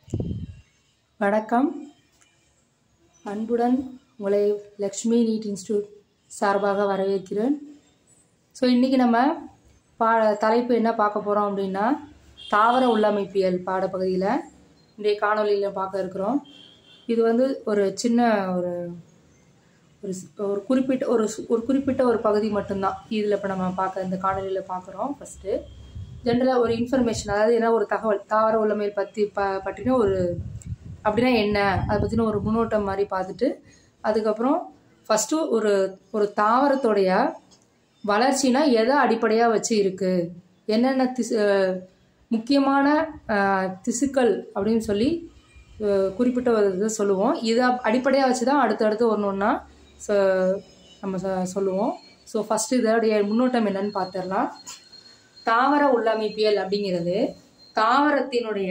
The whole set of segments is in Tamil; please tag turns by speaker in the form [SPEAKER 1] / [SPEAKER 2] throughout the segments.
[SPEAKER 1] வணக்கம் அன்புடன் உங்களை லக்ஷ்மி நீட் இன்ஸ்டியூட் சார்பாக வரவேற்கிறேன் ஸோ இன்றைக்கி நம்ம பா தலைப்பு என்ன பார்க்க போகிறோம் அப்படின்னா தாவர உள்ளமைப்பியல் பாடப்பகுதியில் இன்றைய காணொளியில் பார்க்க இருக்கிறோம் இது வந்து ஒரு சின்ன ஒரு ஒரு ஸ்- ஒரு குறிப்பிட்ட ஒரு ஸ்- ஒரு குறிப்பிட்ட ஒரு பகுதி மட்டும்தான் இதில் இப்போ நம்ம பார்க்க இந்த காணொலியில் பார்க்குறோம் ஃபஸ்ட்டு ஜென்ரலாக ஒரு இன்ஃபர்மேஷன் அதாவது என்ன ஒரு தகவல் தாவர உள்ளமையல் பற்றி ப பற்றின ஒரு அப்படின்னா என்ன அதை பற்றின ஒரு முன்னோட்டம் மாதிரி பார்த்துட்டு அதுக்கப்புறம் ஃபஸ்ட்டு ஒரு ஒரு தாவரத்தோடைய வளர்ச்சினா எதை அடிப்படையாக வச்சு இருக்குது என்னென்ன திசு அஹ் முக்கியமான அஹ், திசுக்கள் அப்படின்னு சொல்லி அஹ், குறிப்பிட்ட ஒரு இதை சொல்லுவோம் இதை அடிப்படையாக வச்சு தான் அடுத்தடுத்து ஒன்று ஒன்றா நம்ம சொ- சொல்லுவோம் ஸோ ஃபஸ்ட்டு இதோடைய முன்னோட்டம் என்னன்னு பார்த்துடலாம் தாவர உள்ளமைப்பியல் அப்படிங்கிறது தாவரத்தினுடைய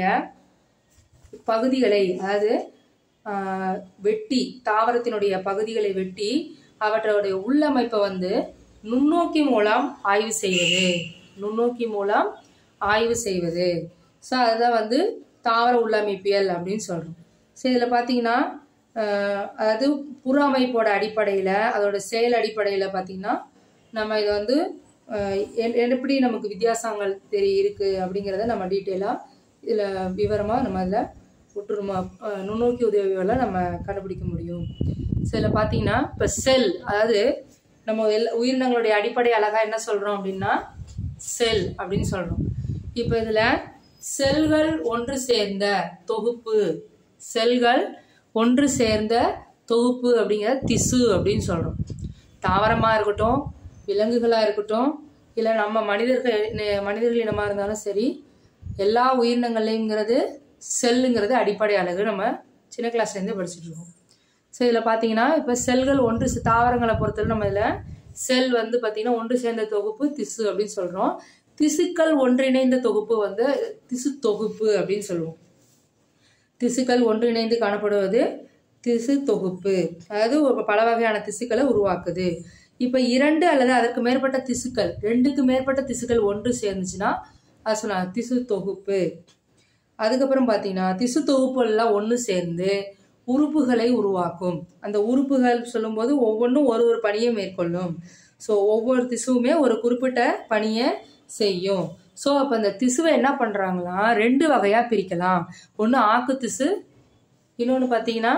[SPEAKER 1] பகுதிகளை அதாவது ஆஹ், வெட்டி தாவரத்தினுடைய பகுதிகளை வெட்டி அவற்றோடைய உள்ளமைப்பை வந்து நுண்ணோக்கி மூலம் ஆய்வு செய்வது நுண்ணோக்கி மூலம் ஆய்வு செய்வது ஸோ அதுதான் வந்து தாவர உள்ளமைப்பியல் அப்படின்னு சொல்கிறோம் ஸோ இதில் பார்த்தீங்கன்னா ஆஹ், அதாவது புற அமைப்போட அடிப்படையில் அதோட செயல் அடிப்படையில் பார்த்தீங்கன்னா நம்ம இதை வந்து ஆஹ், எ- எப்படி நமக்கு வித்தியாசங்கள் தெரி இருக்குது அப்படிங்கிறத நம்ம டீட்டெயிலாக இதில் விவரமாக நம்ம அதில் ஒட்டுருமா ஆஹ், நுண்ணோக்கி உதவியால் நம்ம கண்டுபிடிக்க முடியும் ஸோ இதில் பார்த்தீங்கன்னா இப்போ செல் அதாவது நம்ம எல்லா உயிரினங்களுடைய அடிப்படை அழகா என்ன சொல்கிறோம் அப்படின்னா செல் அப்படின்னு சொல்கிறோம் இப்போ இதில் செல்கள் ஒன்று சேர்ந்த தொகுப்பு செல்கள் ஒன்று சேர்ந்த தொகுப்பு அப்படிங்கிறத திசு அப்படின்னு சொல்கிறோம் தாவரமாக இருக்கட்டும் விலங்குகளாக இருக்கட்டும் இல்லை நம்ம மனிதர்கள் நெ- மனிதர்கள் இனமாக இருந்தாலும் சரி எல்லா உயிரினங்கள்லைங்கிறது செல்லுங்கிறது அடிப்படை அழகு நம்ம சின்ன கிளாஸ்லேருந்து படிச்சுட்டு இருக்கோம் ஸோ இதில் பார்த்தீங்கன்னா இப்போ செல்கள் ஒன்று சே- தாவரங்களை பொறுத்தவரை நம்ம இதில் செல் வந்து பார்த்தீங்கன்னா ஒன்று சேர்ந்த தொகுப்பு திசு அப்படின்னு சொல்கிறோம் திசுக்கள் ஒன்றிணைந்த தொகுப்பு வந்து திசு தொகுப்பு அப்படின்னு சொல்லுவோம் திசுக்கள் ஒன்றிணைந்து காணப்படுவது திசு தொகுப்பு அதாவது ஒரு பல வகையான திசுக்களை உருவாக்குது இப்போ இரண்டு அல்லது அதற்கு மேற்பட்ட திசுக்கள் ரெண்டுக்கு மேற்பட்ட திசுக்கள் ஒன்று சேர்ந்துச்சுன்னா அது சொன்னாங்க திசு தொகுப்பு அதுக்கப்புறம் பார்த்தீங்கன்னா திசு தொகுப்புகள்லாம் ஒன்று சேர்ந்து உறுப்புகளை உருவாக்கும் அந்த உறுப்புகள் சொல்லும்போது ஒவ்வொன்றும் ஒரு ஒரு பணியை மேற்கொள்ளும் ஸோ ஒவ்வொரு திசுவுமே ஒரு குறிப்பிட்ட பணியை செய்யும் ஸோ அப்போ அந்த திசுவை என்ன பண்ணுறாங்களா ரெண்டு வகையாக பிரிக்கலாம் ஒன்று ஆக்கு திசு இன்னொன்று பார்த்தீங்கன்னா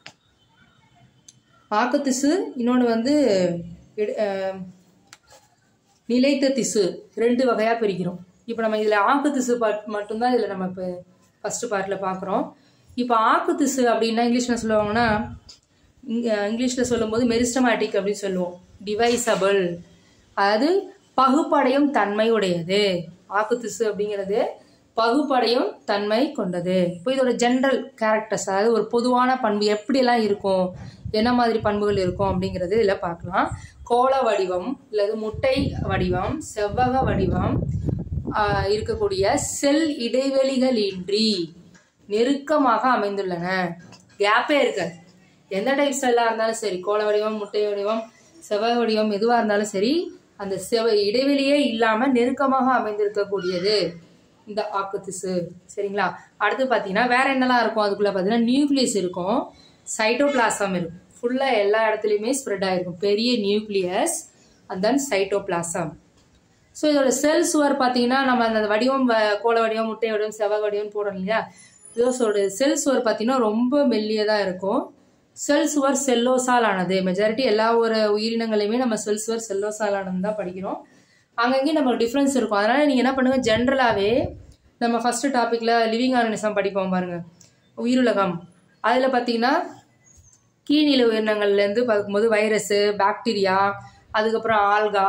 [SPEAKER 1] ஆக்கு திசு இன்னொன்று வந்து இட- அஹ், நிலைத்த திசு ரெண்டு வகையாக பிரிக்கிறோம் இப்போ நம்ம இதில் ஆக்கு திசு பார்ட் மட்டும்தான் இதில் நம்ம இப்போ ஃபஸ்ட்டு பார்ட்டில் பார்க்குறோம் இப்போ ஆக்கு திசு அப்படின்னா இங்கிலீஷில் சொல்லுவாங்கன்னா இங்கிலீஷில் சொல்லும்போது மெரிஸ்டமேட்டிக் அப்படின்னு சொல்லுவோம் டிவைசபிள் அதாவது பகுப்படையும் தன்மை உடையது ஆக்கு திசு அப்படிங்கிறது பகுப்படையும் தன்மை கொண்டது இப்போ இதோட ஜென்ரல் கேரக்டர்ஸ் அதாவது ஒரு பொதுவான பண்பு எப்படியெல்லாம் இருக்கும் என்ன மாதிரி பண்புகள் இருக்கும் அப்படிங்கிறது இதில் பார்க்கலாம் கோள வடிவம் அல்லது முட்டை வடிவம் செவ்வக வடிவம் ஆஹ், இருக்கக்கூடிய செல் இடைவெளிகளின்றி நெருக்கமாக அமைந்துள்ளன கேப்பே இருக்காது எந்த டைப் செல்லாக இருந்தாலும் சரி கோள வடிவம் முட்டை வடிவம் செவ்வக வடிவம் எதுவாக இருந்தாலும் சரி அந்த செவ இடைவெளியே இல்லாமல் நெருக்கமாக அமைந்திருக்கக்கூடியது இந்த ஆக்குத்திசு சரிங்களா அடுத்து பார்த்தீங்கன்னா வேற என்னலாம் இருக்கும் அதுக்குள்ள பார்த்தீங்கன்னா நியூக்ளியஸ் இருக்கும் சைட்டோபிளாசம் இருக்கும் ஃபுல்லாக எல்லா இடத்துலையுமே ஸ்ப்ரெட் ஆயிருக்கும் பெரிய nucleus and then cytoplasm so இதோட செல் சுவர் பார்த்தீங்கன்னா நம்ம அந்த வடிவம் வ- கோள வடிவம் முட்டை வடிவம் செவ்வக வடிவம் போடுறோம் இல்லையா இதோட செல் சுவர் பார்த்தீங்கன்னா ரொம்ப மெல்லியதாக இருக்கும் செல் சுவர் செல்லோசால் ஆனது மெஜாரிட்டி எல்லா ஒரு உயிரினங்களையுமே நம்ம செல் சுவர் செல்லோசால் ஆனது தான் படிக்கிறோம் அங்கங்கேயும் நம்ம டிஃப்ரென்ஸ் இருக்கும் அதனால நீங்கள் என்ன பண்ணுங்க ஜென்ரலாகவே நம்ம ஃபர்ஸ்ட் டாப்பிக்கில் லிவிங் ஆர்கனிசம் படிப்போம் பாருங்க உயிருலகம் அதில் பார்த்தீங்கன்னா கீழ்நில உயிரினங்கள்லேருந்து பார்க்கும்போது வைரஸு பாக்டீரியா அதுக்கப்புறம் ஆல்கா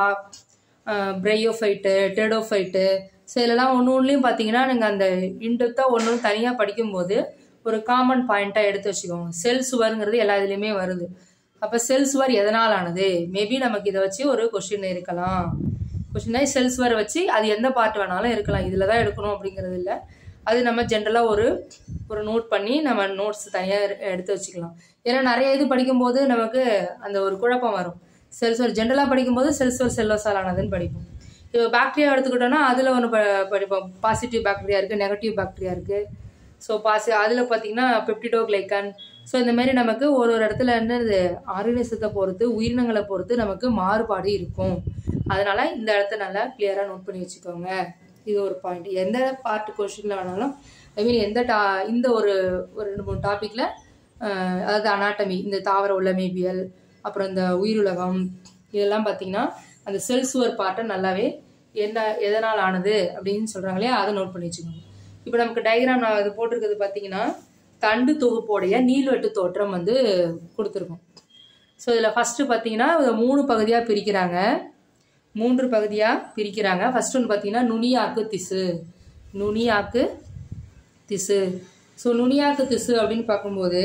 [SPEAKER 1] பிரையோஃபைட்டு டெடோஃபைட்டு ஸோ இதெல்லாம் ஒன்று ஒன்றுலையும் பார்த்தீங்கன்னா நீங்கள் அந்த இன்டெப்த்தாக ஒன்று ஒன்று தனியாக படிக்கும்போது ஒரு காமன் பாயிண்ட்டாக எடுத்து வச்சுக்கோங்க செல் சுவருங்கிறது எல்லா இதுலேயுமே வருது அப்போ செல் சுவர் எதனால் ஆனது மேபி நமக்கு இதை வச்சு ஒரு கொஷின் இருக்கலாம் கொஷின் செல் சுவரை வச்சு அது எந்த பார்ட் வேணாலும் இருக்கலாம் இதில் தான் எடுக்கணும் அப்படிங்கிறது இல்லை அது நம்ம ஜென்ரலாக ஒரு ஒரு நோட் பண்ணி நம்ம நோட்ஸ் தனியாக எடுத்து வச்சுக்கலாம் ஏன்னா நிறைய இது படிக்கும்போது நமக்கு அந்த ஒரு குழப்பம் வரும் செல்சுவர் ஜென்ரலாக படிக்கும்போது செல்சுவர் செல்லோசால் ஆனதுன்னு படிப்போம் இப்போ பாக்டீரியா எடுத்துக்கிட்டோம்னா அதில் ஒன்று ப படிப்போம் பாசிட்டிவ் பாக்டீரியா இருக்குது நெகட்டிவ் பாக்டீரியா இருக்குது ஸோ பாசி அதில் பார்த்தீங்கன்னா பெப்டிடோக்ளைக்கன் ஸோ இந்த மாதிரி நமக்கு ஒரு ஒரு இடத்துல என்னது ஆர்கனிசத்தை பொறுத்து உயிரினங்களை பொறுத்து நமக்கு மாறுபாடு இருக்கும் அதனால இந்த இடத்த நல்லா கிளியராக நோட் பண்ணி வச்சுக்கோங்க இது ஒரு பாயிண்ட் எந்த பார்ட் கொஷினில் வேணாலும் ஐ மீன் எந்த டா இந்த ஒரு ஒரு ரெண்டு மூணு டாப்பிக்கில் அதாவது அனாட்டமி இந்த தாவர உள்ளமைப்பியல் அப்புறம் இந்த உயிருலகம் இதெல்லாம் பார்த்தீங்கன்னா அந்த செல் சுவர் பார்ட்டை நல்லாவே என்ன எதனால் ஆனது அப்படின்னு சொல்கிறாங்க இல்லையா அதை நோட் பண்ணி வச்சுக்கோங்க இப்போ நமக்கு டயக்ராம் நான் அது போட்டிருக்கிறது பார்த்தீங்கன்னா தண்டு தொகுப்போடைய நீள்வெட்டு தோற்றம் வந்து கொடுத்துருக்கோம் ஸோ இதில் ஃபஸ்ட்டு பார்த்தீங்கன்னா இதை மூணு பகுதியாக பிரிக்கிறாங்க மூன்று பகுதியாக பிரிக்கிறாங்க ஃபர்ஸ்ட் ஒன்று பார்த்தீங்கன்னா நுனியாக்கு திசு நுனியாக்கு திசு ஸோ நுனியாக்கு திசு அப்படின்னு பார்க்கும்போது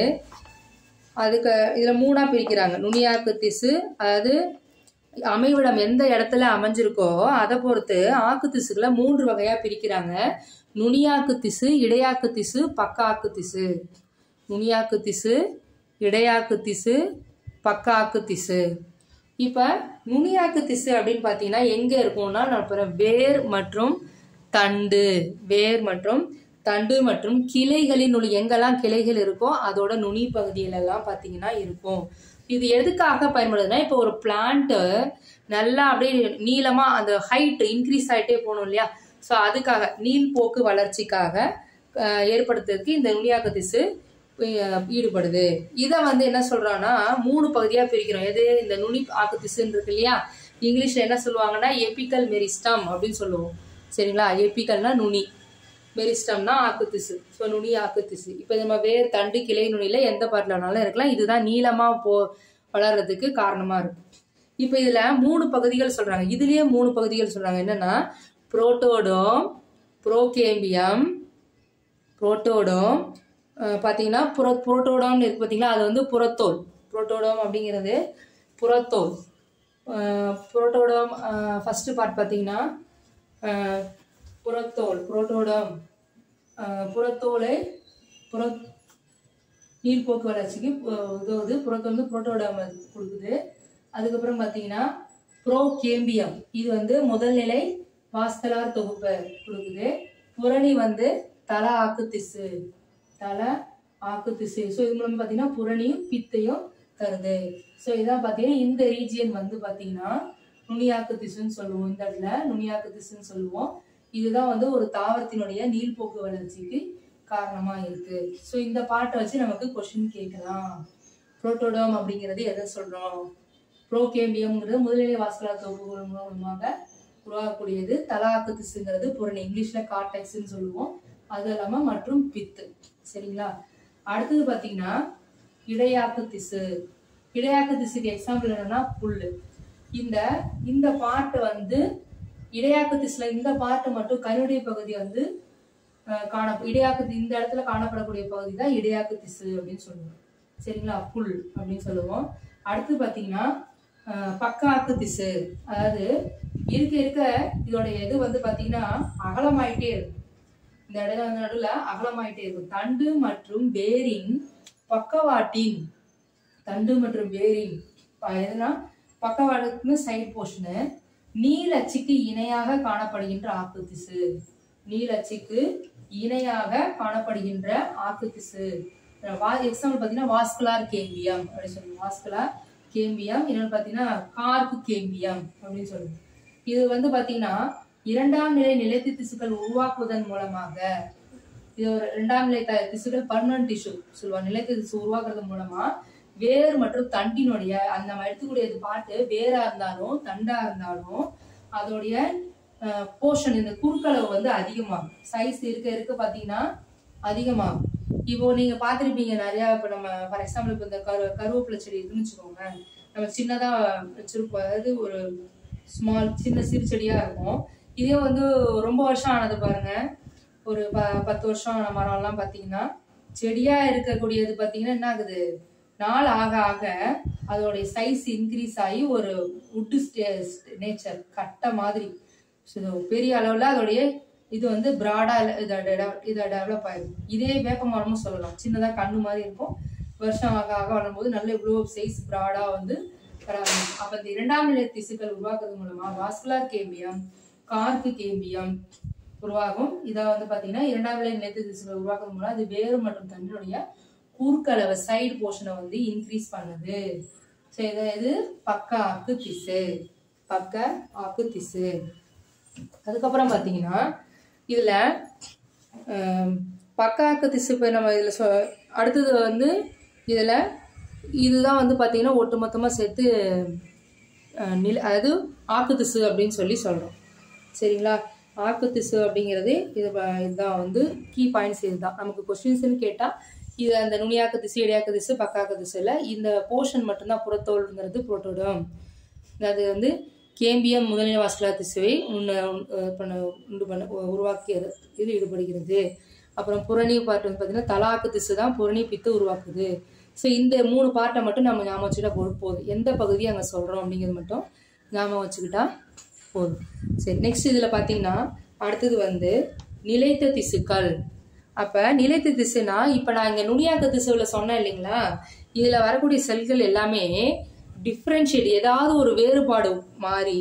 [SPEAKER 1] அதுக்கு இதில் மூணாக பிரிக்கிறாங்க நுனியாக்கு திசு அதாவது அமைவிடம் எந்த இடத்துல அமைஞ்சிருக்கோ அதை பொறுத்து ஆக்கு திசுகளை மூன்று வகையாக பிரிக்கிறாங்க நுனியாக்கு திசு இடையாக்கு திசு பக்காக்கு திசு நுனியாக்கு திசு இடையாக்கு திசு பக்காக்கு திசு இப்போ நுனியாக்கு திசு அப்படின்னு பார்த்தீங்கன்னா எங்கே இருக்கும்னா நான் அப்புறம் வேர் மற்றும் தண்டு வேர் மற்றும் தண்டு மற்றும் கிளைகளின் நுனி எங்கெல்லாம் கிளைகள் இருக்கோ அதோட நுனி பகுதியிலெல்லாம் பார்த்தீங்கன்னா இருக்கும் இது எதுக்காக பயன்படுதுன்னா இப்போ ஒரு பிளான்ட்டு நல்லா அப்படியே நீளமாக அந்த ஹைட் இன்க்ரீஸ் ஆகிட்டே போகணும் இல்லையா ஸோ அதுக்காக நீள்போக்கு வளர்ச்சிக்காக அஹ், ஏற்படுத்துறதுக்கு இந்த நுனியாக்க திசு அஹ், ஈடுபடுது இதை வந்து என்ன சொல்றான்னா மூணு பகுதியாக பிரிக்கிறோம் எது இந்த நுனி ஆக்கு திசுன்னு இருக்கு இல்லையா இங்கிலீஷில் என்ன சொல்லுவாங்கன்னா எபிக்கல் மெரிஸ்டம் அப்படின்னு சொல்லுவோம் சரிங்களா எபிக்கல்னா நுனி மெரிஸ்டம்னா ஆக்கு திசு ஸோ நுனி ஆக்கு திசு இப்போ நம்ம வேர் தண்டு கிளை நுனியில் எந்த பார்ட்டில் வேணாலும் இருக்கலாம் இதுதான் நீளமாக போ வளர்றதுக்கு காரணமாக இருக்கும் இப்போ இதில் மூணு பகுதிகள் சொல்கிறாங்க இதுலேயே மூணு பகுதிகள் சொல்கிறாங்க என்னென்னா புரோட்டோடோம் புரோகேம்பியம் புரோட்டோடோம் பார்த்தீங்கன்னா புரோ புரோட்டோடோம்னு இருக்கு பார்த்தீங்களா அது வந்து புறத்தோல் புரோட்டோடோம் அப்படிங்கிறது புறத்தோல் புரோட்டோடோம் ஃபஸ்ட்டு பார்ட் பார்த்தீங்கன்னா அஹ், புறத்தோல் புரோட்டோடம் அஹ், புறத்தோலை புற நீர்ப்போக்கு வளர்ச்சிக்கு அஹ், உதவுது புறத்தோல் வந்து புரோட்டோடம் கொடுக்குது அதுக்கப்புறம் பார்த்தீங்கன்னா ப்ரோகேம்பியம் இது வந்து முதல் நிலை வாஸ்தலார் தொகுப்பை கொடுக்குது புரணி வந்து தல ஆக்கு திசு தல ஆக்கு திசு ஸோ இது மூலம் பார்த்தீங்கன்னா புரணியும் பித்தையும் தருது ஸோ இதான் பார்த்தீங்கன்னா இந்த ரீஜியன் வந்து பார்த்தீங்கன்னா நுனியாக்கு திசுன்னு சொல்லுவோம் இந்த இடத்துல நுனியாக்கு திசுன்னு சொல்லுவோம் இதுதான் வந்து ஒரு தாவரத்தினுடைய நீள்போக்கு வளர்ச்சிக்கு காரணமா இருக்கு ஸோ இந்த பாட்டை வச்சு நமக்கு கொஷின் கேட்கலாம் புரோட்டோடோம் அப்படிங்கிறது எதை சொல்றோம் ப்ரோகேம்பியம்ங்கிறது முதலிலை வாஸ்கலார் தொகுப்புகள் மூலமாக உருவாகக்கூடியது தலாக்கு திசுங்கிறது புரணி இங்கிலீஷ்ல கார்டெக்ஸ்ன்னு சொல்லுவோம் அது இல்லாம மற்றும் பித்து சரிங்களா அடுத்தது பாத்தீங்கன்னா இடையாக்கு திசு இடையாக்கு திசுக்கு எக்ஸாம்பிள் என்னன்னா புல்லு இந்த இந்த பாட்டு வந்து இடையாக்கு திசுல இந்த பாட்டு மட்டும் கருடைய பகுதி வந்து அஹ், காண இடையாக்கு தி- இந்த இடத்துல காணப்படக்கூடிய பகுதி தான் இடையாக்கு திசு அப்படின்னு சொல்லுவோம் சரிங்களா புல் அப்படின்னு சொல்லுவோம் அடுத்து பாத்தீங்கன்னா அஹ், பக்காக்கு திசு அதாவது இருக்க இருக்க இதோட இது வந்து பாத்தீங்கன்னா அகலமாயிட்டே இருக்கும் இந்த இடையில வந்து நடுவில் அகலமாயிட்டே இருக்கும் தண்டு மற்றும் வேரின் பக்கவாட்டின் தண்டு மற்றும் வேரின் ப- எதுனா பக்கவாட்டுக்கு சைட் போர்ஷனு நீலச்சுக்கு இணையாக காணப்படுகின்ற ஆக்கு திசு நீலச்சுக்கு இணையாக காணப்படுகின்ற ஆக்கு திசு எக்ஸாம்பிள் பார்த்தீங்கன்னா வாஸ்குலார் கேம்பியம் அப்படின்னு சொல்லுவோம் வாஸ்குலார் கேம்பியம் இன்னொன்று பார்த்தீங்கன்னா கார்க்கு கேம்பியம் அப்படின்னு சொல்லுவோம் இது வந்து பார்த்தீங்கன்னா இரண்டாம் நிலை நிலைத்து திசுக்கள் உருவாக்குவதன் மூலமாக இது ஒரு இரண்டாம் நிலை த- திசுக்கள் பர்மனன்ட் டிஷ்யூ சொல்லுவாங்க நிலைத்த திசு உருவாக்குறது மூலமா வேர் மற்றும் தண்டினுடைய அந்த நம்ம எடுத்துக்கூடிய இது பாட்டு வேரா இருந்தாலும் தண்டா இருந்தாலும் அதோடைய போர்ஷன் இந்த குறுக்களவு வந்து அதிகமாகும் சைஸ் இருக்க இருக்க பார்த்தீங்கன்னா அதிகமாகும் இப்போ நீங்க பார்த்திருப்பீங்க நிறைய இப்போ நம்ம ஃபார் எக்ஸாம்பிள் இப்போ இந்த கரு கருவேப்பிலை செடி இருக்குன்னு வச்சுக்கோங்க நம்ம சின்னதா வச்சிருப்போம் அதாவது ஒரு ஸ்மால் சின்ன சிறு செடியா இருக்கும் இதே வந்து ரொம்ப வருஷம் ஆனது பாருங்க ஒரு ப பத்து வருஷம் ஆன மரம்லாம் பார்த்தீங்கன்னா செடியா இருக்கக்கூடியது பார்த்தீங்கன்னா என்ன ஆகுது நாள் ஆக ஆக அதோடைய சைஸ் இன்க்ரீஸ் ஆகி ஒரு உட்டு நேச்சர் கட்டை மாதிரி So, இது பெரிய அளவில் அதோடைய இது வந்து ப்ராடா இதை டெவ- இதை டெவலப் ஆயிடும் இதே வேப்ப மரமும் சொல்லலாம் சின்னதாக கண்ணு மாதிரி இருக்கும் வருஷம் ஆக ஆக வரும்போது நல்ல இவ்வளோ சைஸ் ப்ராடா வந்து வர ஆரம்பிக்கும். அப்ப இந்த இரண்டாம் நிலை திசுக்கள் உருவாக்குறது மூலமா வாஸ்குலார் கேம்பியம் கார்க்கு கேம்பியம் உருவாகும் இதை வந்து பார்த்தீங்கன்னா இரண்டாம் நிலை நிலைத்த திசுக்களை உருவாக்குறது மூலம் அது வேறு மற்றும் தண்டினுடைய குறுக்களவு சைடு போர்ஷனை வந்து இன்க்ரீஸ் பண்ணுது ஸோ இது இது பக்க ஆக்கு திசு பக்க ஆக்கு திசு அதுக்கப்புறம் பார்த்தீங்கன்னா இதில் பக்க ஆக்கு திசு இப்போ நம்ம இதில் சொ அடுத்தது வந்து இதில் இதுதான் வந்து பார்த்தீங்கன்னா ஒட்டுமொத்தமாக சேர்த்து அஹ், நில அதாவது ஆக்கு திசு அப்படின்னு சொல்லி சொல்கிறோம் சரிங்களா ஆக்கு திசு அப்படிங்கிறது இது ப- இதுதான் வந்து கீ பாயிண்ட்ஸ் இதுதான் நமக்கு கொஸ்டின்ஸ்னு கேட்டால் இது அந்த நுனியாக்கு திசு இடையாக்கு திசு பக்காக்கு திசுல இந்த போர்ஷன் மட்டும்தான் புறத்தோல்ங்கிறது புரோட்டோடம் அது வந்து கேம்பியம் முதலிய வாஸ்குலர் திசுவை உன்ன உன் பண்ண உண்டு பண்ண உ- உருவாக்கியது இது ஈடுபடுகிறது அப்புறம் புரணி பார்ட் வந்து பார்த்தீங்கன்னா தலாக்கு திசு தான் புரணி பித்து உருவாக்குது ஸோ இந்த மூணு பார்ட்டை மட்டும் நம்ம ஞாபகம் வச்சுக்கிட்டா போ போதும் எந்த பகுதியை அங்கே சொல்கிறோம் அப்படிங்கிறது மட்டும் ஞாபகம் வச்சுக்கிட்டா போதும் சரி நெக்ஸ்ட் இதில் பார்த்தீங்கன்னா அடுத்தது வந்து நிலைத்த திசுக்கள் அப்போ நிலைத்த திசுனா இப்போ நான் இங்கே நுனியாக்க திசுவில் சொன்னேன் இல்லைங்களா இதில் வரக்கூடிய செல்கள் எல்லாமே டிஃப்ரென்ஷியேட் ஏதாவது ஒரு வேறுபாடு மாறி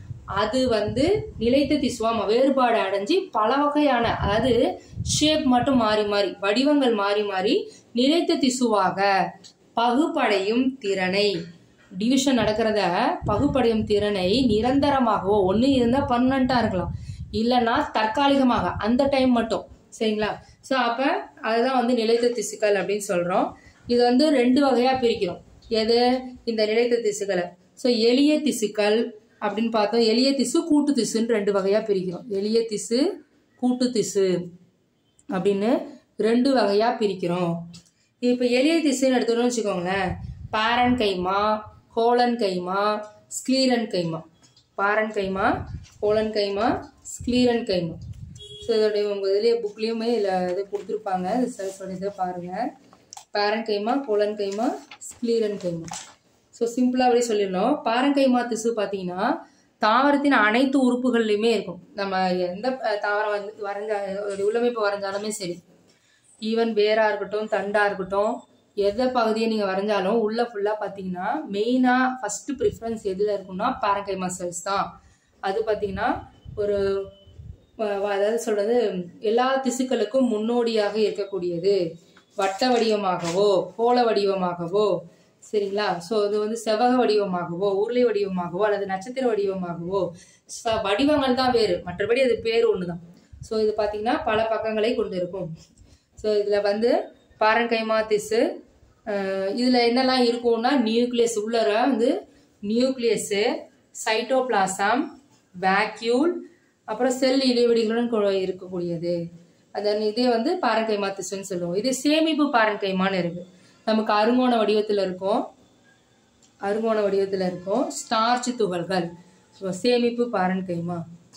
[SPEAKER 1] அது வந்து நிலைத்த திசுவா ம- வேறுபாடு அடைஞ்சு பல வகையான அதாவது ஷேப் மட்டும் மாறி மாறி வடிவங்கள் மாறி மாறி நிலைத்த திசுவாக பகுப்படையும் திறனை டிவிஷன் நடக்கிறத பகுப்படையும் திறனை நிரந்தரமாகவோ ஒன்று இருந்தால் பர்மனண்ட்டாக இருக்கலாம் இல்லைன்னா தற்காலிகமாக அந்த டைம் மட்டும் சரிங்களா ஸோ அப்போ அதுதான் வந்து நிலைத்த திசுக்கள் அப்படின்னு சொல்கிறோம் இது வந்து ரெண்டு வகையாக பிரிக்கிறோம் எது இந்த நிலைத்த திசுக்களை ஸோ எளிய திசுக்கள் அப்படின்னு பார்த்தோம் எளிய திசு கூட்டு திசுன்னு ரெண்டு வகையாக பிரிக்கிறோம் எளிய திசு கூட்டு திசு அப்படின்னு ரெண்டு வகையாக பிரிக்கிறோம் இப்போ எளிய திசுன்னு எடுத்துட்டோம்னு வச்சுக்கோங்களேன் parenchyma collenchyma sclerenchyma parenchyma collenchyma sclerenchyma so இதோடைய உங்கள் இதுலேயே புக்லேயுமே இல்லை இது கொடுத்துருப்பாங்க இது செல்ஸோட இதை பாருங்கள் பாரன் parenchyma collenchyma sclerenchyma so சிம்பிளாக அப்படியே சொல்லிடணும் பாரங்கைமா திசு பார்த்தீங்கன்னா தாவரத்தின் அனைத்து உறுப்புகள்லையுமே இருக்கும் நம்ம எந்த அஹ், தாவரம் வந்து வரைஞ்ச அதோடைய உள்ளமைப்பு வரைஞ்சாலுமே சரி ஈவன் வேரா இருக்கட்டும் தண்டா இருக்கட்டும் எந்த பகுதியை நீங்கள் வரைஞ்சாலும் உள்ள ஃபுல்லாக பார்த்தீங்கன்னா மெயினாக ஃபஸ்ட்டு ப்ரிஃபரன்ஸ் எதில் இருக்கும்னா பாரங்கைமா செல்ஸ் தான் அது பார்த்தீங்கன்னா ஒரு வ- வ- அதாவது சொல்றது எல்லா திசுக்களுக்கும் முன்னோடியாக இருக்கக்கூடியது வட்ட வடிவமாகவோ கோள வடிவமாகவோ சரிங்களா ஸோ இது வந்து செவ்வக வடிவமாகவோ உருளை வடிவமாகவோ அல்லது நட்சத்திர வடிவமாகவோ ச- வடிவங்கள் தான் வேறு மற்றபடி அது பேர் ஒன்று தான் ஸோ இது பார்த்தீங்கன்னா பல பக்கங்களை கொண்டு இருக்கும் ஸோ இதில் வந்து பாரங்கைமா திசு இதில் என்னெல்லாம் இருக்கும்னா நியூக்ளியஸ் உள்ளர வந்து நியூக்ளியஸு சைட்டோபிளாசம் வேக்யூல் அப்புறம் செல் இடைவெளிகளுடன் கொ- இருக்கக்கூடியது அதன் இதே வந்து பாரங்கைமா திசுன்னு சொல்லுவோம் இது சேமிப்பு பாரங்கைமான்னு இருக்கு நமக்கு அருங்கோண வடிவத்தில் இருக்கும் அருங்கோண வடிவத்தில் இருக்கும் ஸ்டார்ச் துகள்கள் So, சேமிப்பு பாரன்கைமா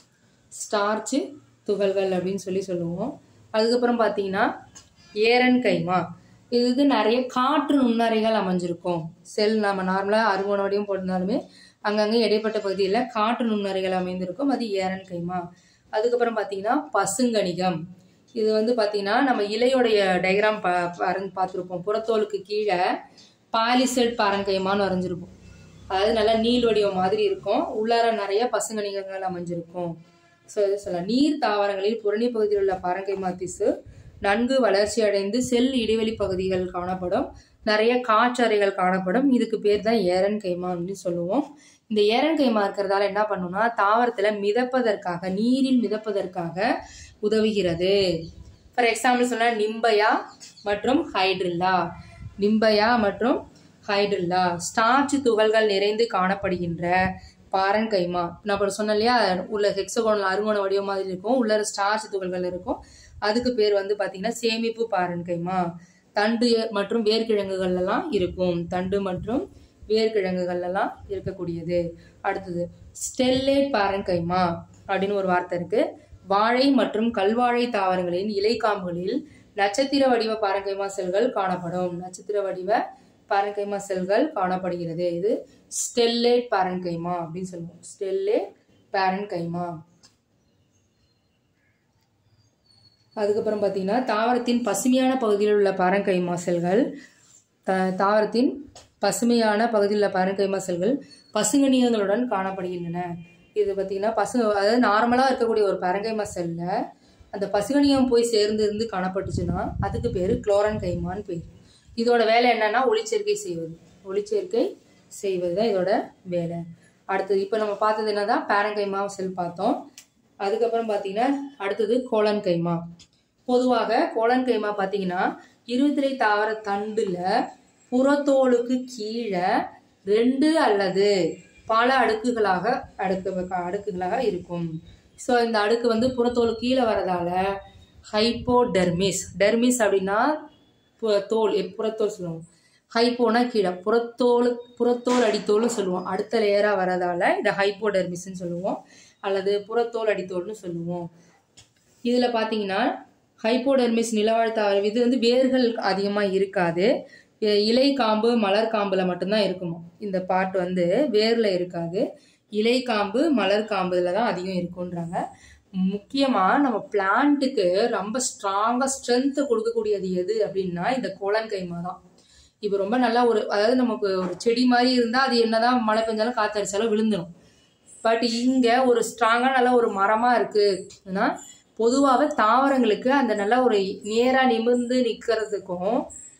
[SPEAKER 1] ஸ்டார்ச் துகள்கள் அப்படின்னு சொல்லி சொல்லுவோம் அதுக்கப்புறம் பார்த்தீங்கன்னா ஏரன் கைமா இது இது நிறைய காற்று நுண்ணறைகள் அமைஞ்சிருக்கும் செல் நம்ம நார்மலாக அருங்கோண வடிவம் போட்டிருந்தாலுமே அங்கங்கே இடைப்பட்ட பகுதியில் காற்று நுண்ணறைகள் அமைந்திருக்கும் அது ஏரன் கைமா அதுக்கப்புறம் பார்த்தீங்கன்னா பசுங்கணிகம் இது வந்து பார்த்தீங்கன்னா நம்ம இலையோடைய டயக்ராம் பா வரைஞ்சு பார்த்துருப்போம் புறத்தோலுக்கு கீழே பாலிசெட் பாரங்கைமான்னு வரைஞ்சிருப்போம் அதாவது நல்லா நீள் வடிவம் மாதிரி இருக்கும் உள்ளார நிறைய பசுங்கணிகங்கள் அமைஞ்சிருக்கும் ஸோ இது சொல்லலாம் நீர் தாவரங்களில் புறணி பகுதியில் உள்ள பாரங்கைமா திசு நன்கு வளர்ச்சி அடைந்து செல் இடைவெளி பகுதிகள் காணப்படும் நிறைய காற்றறைகள் காணப்படும் இதுக்கு பேர் தான் ஏரன் கைமா அப்படின்னு சொல்லுவோம் இந்த ஏரன் கைமா இருக்கிறதால என்ன பண்ணும்னா தாவரத்துல மிதப்பதற்காக நீரில் மிதப்பதற்காக உதவுகிறது ஃபார் எக்ஸாம்பிள் சொன்னா நிம்பயா மற்றும் ஹைட்ரில்லா நிம்பயா மற்றும் ஹைட்ரில்லா ஸ்டார்ச் துகள்கள் நிறைந்து காணப்படுகின்ற பாரன் கைமா நான் இப்போ சொன்னேன் இல்லையா உள்ள ஹெக்ஸகோனல் அருங்கோண வடிவம் மாதிரி இருக்கும் உள்ள ஸ்டார்ச் துகள்கள் இருக்கும் அதுக்கு பேர் வந்து பார்த்தீங்கன்னா சேமிப்பு பாரன் கைமா தண்டு மற்றும் வேர்க்கிழங்குகள் எல்லாம் இருக்கும் தண்டு மற்றும் வேர்க்கிழங்குகள் எல்லாம் இருக்கக்கூடியது அடுத்தது ஸ்டெல்லேட் பாரன் கைமா அப்படின்னு ஒரு வார்த்தை இருக்கு வாழை மற்றும் கல்வாழை தாவரங்களின் இலைக்காம்புகளில் நட்சத்திர வடிவ பாரங்கைமா செல்கள் காணப்படும் நட்சத்திர வடிவ பாரங்கைமா செல்கள் காணப்படுகிறது இது ஸ்டெல்லேட் பாரன்கைமா அப்படின்னு சொல்லுவோம் ஸ்டெல்லேட் பாரன்கைமா அதுக்கப்புறம் பார்த்தீங்கன்னா தாவரத்தின் பசுமையான பகுதியில் உள்ள பாரங்கைமா செல்கள் த தாவரத்தின் பசுமையான பகுதியில் உள்ள பாரங்கைமா செல்கள் பசுங்கணிகங்களுடன் காணப்படுகின்றன இது பார்த்தீங்கன்னா பசு அதாவது நார்மலாக இருக்கக்கூடிய ஒரு பரங்கைமா செல்லில் அந்த பசுகணியம் போய் சேர்ந்து இருந்து காணப்பட்டுச்சுன்னா அதுக்கு பேர் குளோரன் கைமான்னு பேர் இதோட வேலை என்னன்னா ஒளிச்சேர்க்கை செய்வது ஒளிச்சேர்க்கை செய்வது தான் இதோட வேலை அடுத்தது இப்போ நம்ம பார்த்தது என்னதான் பேரங்கைமா செல் பார்த்தோம் அதுக்கப்புறம் பார்த்தீங்கன்னா அடுத்தது கோலன் கைமா பொதுவாக கோலன் கைமா பார்த்தீங்கன்னா இருபத்திரை தாவர தண்டுல புறத்தோலுக்கு கீழே ரெண்டு அல்லது பல அடுக்குகளாக அடுக்கு அடுக்குகளாக இருக்கும் ஸோ இந்த அடுக்கு வந்து புறத்தோலுக்கு கீழே வரதால ஹைப்போடெர்மிஸ் டெர்மிஸ் அப்படின்னா பு- தோல் எப் புறத்தோல் சொல்லுவோம் ஹைப்போனா கீழே புறத்தோல் புறத்தோல் அடித்தோல்னு சொல்லுவோம் அடுத்த லேயராக வரதால இதை ஹைப்போடெர்மிஸ்ன்னு சொல்லுவோம் அல்லது புறத்தோல் அடித்தோல்னு சொல்லுவோம் இதில் பார்த்தீங்கன்னா ஹைப்போடெர்மிஸ் நிலவாழ் தாவரம் இது வந்து வேர்கள் அதிகமாக இருக்காது இ- இலை காம்பு மலர் காம்பில் மட்டும்தான் இருக்குமா இந்த பார்ட் வந்து வேரில் இருக்காது இலை காம்பு மலர் காம்புல தான் அதிகம் இருக்குன்றாங்க முக்கியமாக நம்ம பிளான்ட்டுக்கு ரொம்ப ஸ்ட்ராங்காக ஸ்ட்ரென்த்து கொடுக்கக்கூடியது எது அப்படின்னா இந்த கோலன் கைமா தான் இப்போ ரொம்ப நல்லா ஒரு அதாவது நமக்கு ஒரு செடி மாதிரி இருந்தால் அது என்னதான் மழை பெஞ்சாலும் காத்தடிச்சாலும் விழுந்துடும் பட் இங்கே ஒரு ஸ்ட்ராங்காக நல்ல ஒரு மரமாக இருக்குன்னா பொதுவாகவே தாவரங்களுக்கு அந்த நல்ல ஒரு நேராக நிமிர்ந்து நிற்கிறதுக்கும்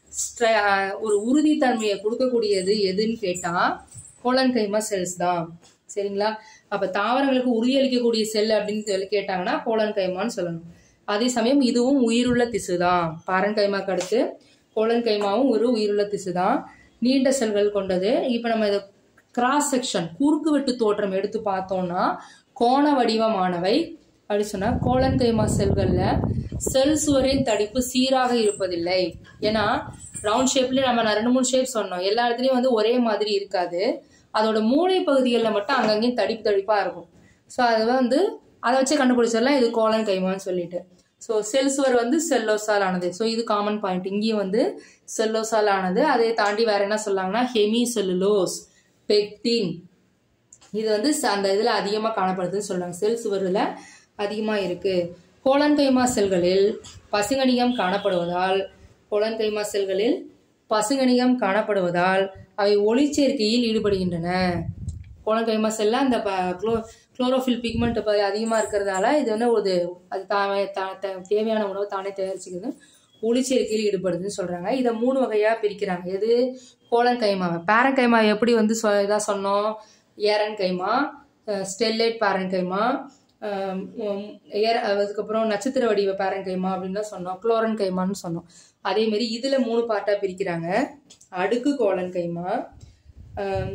[SPEAKER 1] ஒரு உறுதித்தன்மையை கொடுக்கக்கூடியது எதுன்னு கேட்டால் கோலன் கைமா செல்ஸ் தான் சரிங்களா அப்போ தாவரங்களுக்கு உறுதியளிக்கக்கூடிய செல் அப்படின்னு சொல்லி கேட்டாங்கன்னா கோலன் கைமான்னு சொல்லணும் அதே சமயம் இதுவும் உயிருள்ள திசு தான் பாரன் கைமாக்கு அடுத்து கோலன் கைமாவும் ஒரு உயிருள்ள திசு தான் நீண்ட செல்கள் கொண்டது இப்போ நம்ம இதை கிராஸ் செக்ஷன் குறுக்கு வெட்டு தோற்றம் எடுத்து பார்த்தோம்னா கோண வடிவமானவை அப்படி சொன்னா கோலன் கைமா செல்கள்ல செல் சுவரின் தடிப்பு சீராக இருப்பதில்லை ஏன்னா ரவுண்ட் ஷேப்ல நம்ம நான் ரெண்டு மூணு ஷேப் சொன்னோம் எல்லா இடத்துலயும் வந்து ஒரே மாதிரி இருக்காது அதோட மூளை பகுதிகளில் மட்டும் அங்கங்கேயும் தடிப்பு தடிப்பா இருக்கும் ஸோ அது வந்து அதை வச்சு கண்டுபிடிச்சிடலாம் இது கோலன் கைமான்னு சொல்லிட்டு ஸோ செல் சுவர் வந்து செல்லோசால் ஆனது ஸோ இது காமன் பாயிண்ட் இங்கேயும் வந்து செல்லோசால் ஆனது அதை தாண்டி வேற என்ன சொல்லாங்கன்னா ஹெமி செல்லுலோஸ் பெக்டின் இது வந்து ச- அந்த இதில் அதிகமாக காணப்படுதுன்னு சொல்றாங்க செல் சுவரில் அதிகமாக இருக்கு கோலன்கைமா செல்களில் பசுங்கணிகம் காணப்படுவதால் கோலன்கைமா செல்களில் பசுங்கணிகம் காணப்படுவதால் அவை ஒளிச்சேர்க்கையில் ஈடுபடுகின்றன கோலன்கைமா செல்ல அந்த ப- குளோ குளோரோஃபில் பிக்மெண்ட் அதிகமாக இருக்கிறதால இது வந்து ஒரு அது தானே தா- தா- தேவையான உணவு தானே தயாரிச்சுக்குது ஒளிச்சேர்க்கையில் ஈடுபடுதுன்னு சொல்றாங்க இதை மூணு வகையா பிரிக்கிறாங்க எது கோலன் கைமாவை பேரன் கைமா எப்படி வந்து சொ இதாக சொன்னோம் ஏரன் கைமா ஸ்டெல்லைட் பேரன் கைமா அஹ் உம் ஏர் அதுக்கப்புறம் நட்சத்திர வடிவ பேரன் கைமா அப்படின்னு தான் சொன்னோம் குளோரன் கைமான்னு சொன்னோம் அதே மாதிரி இதுல மூணு பார்ட்டா பிரிக்கிறாங்க அடுக்கு கோலன் கைமா அஹ்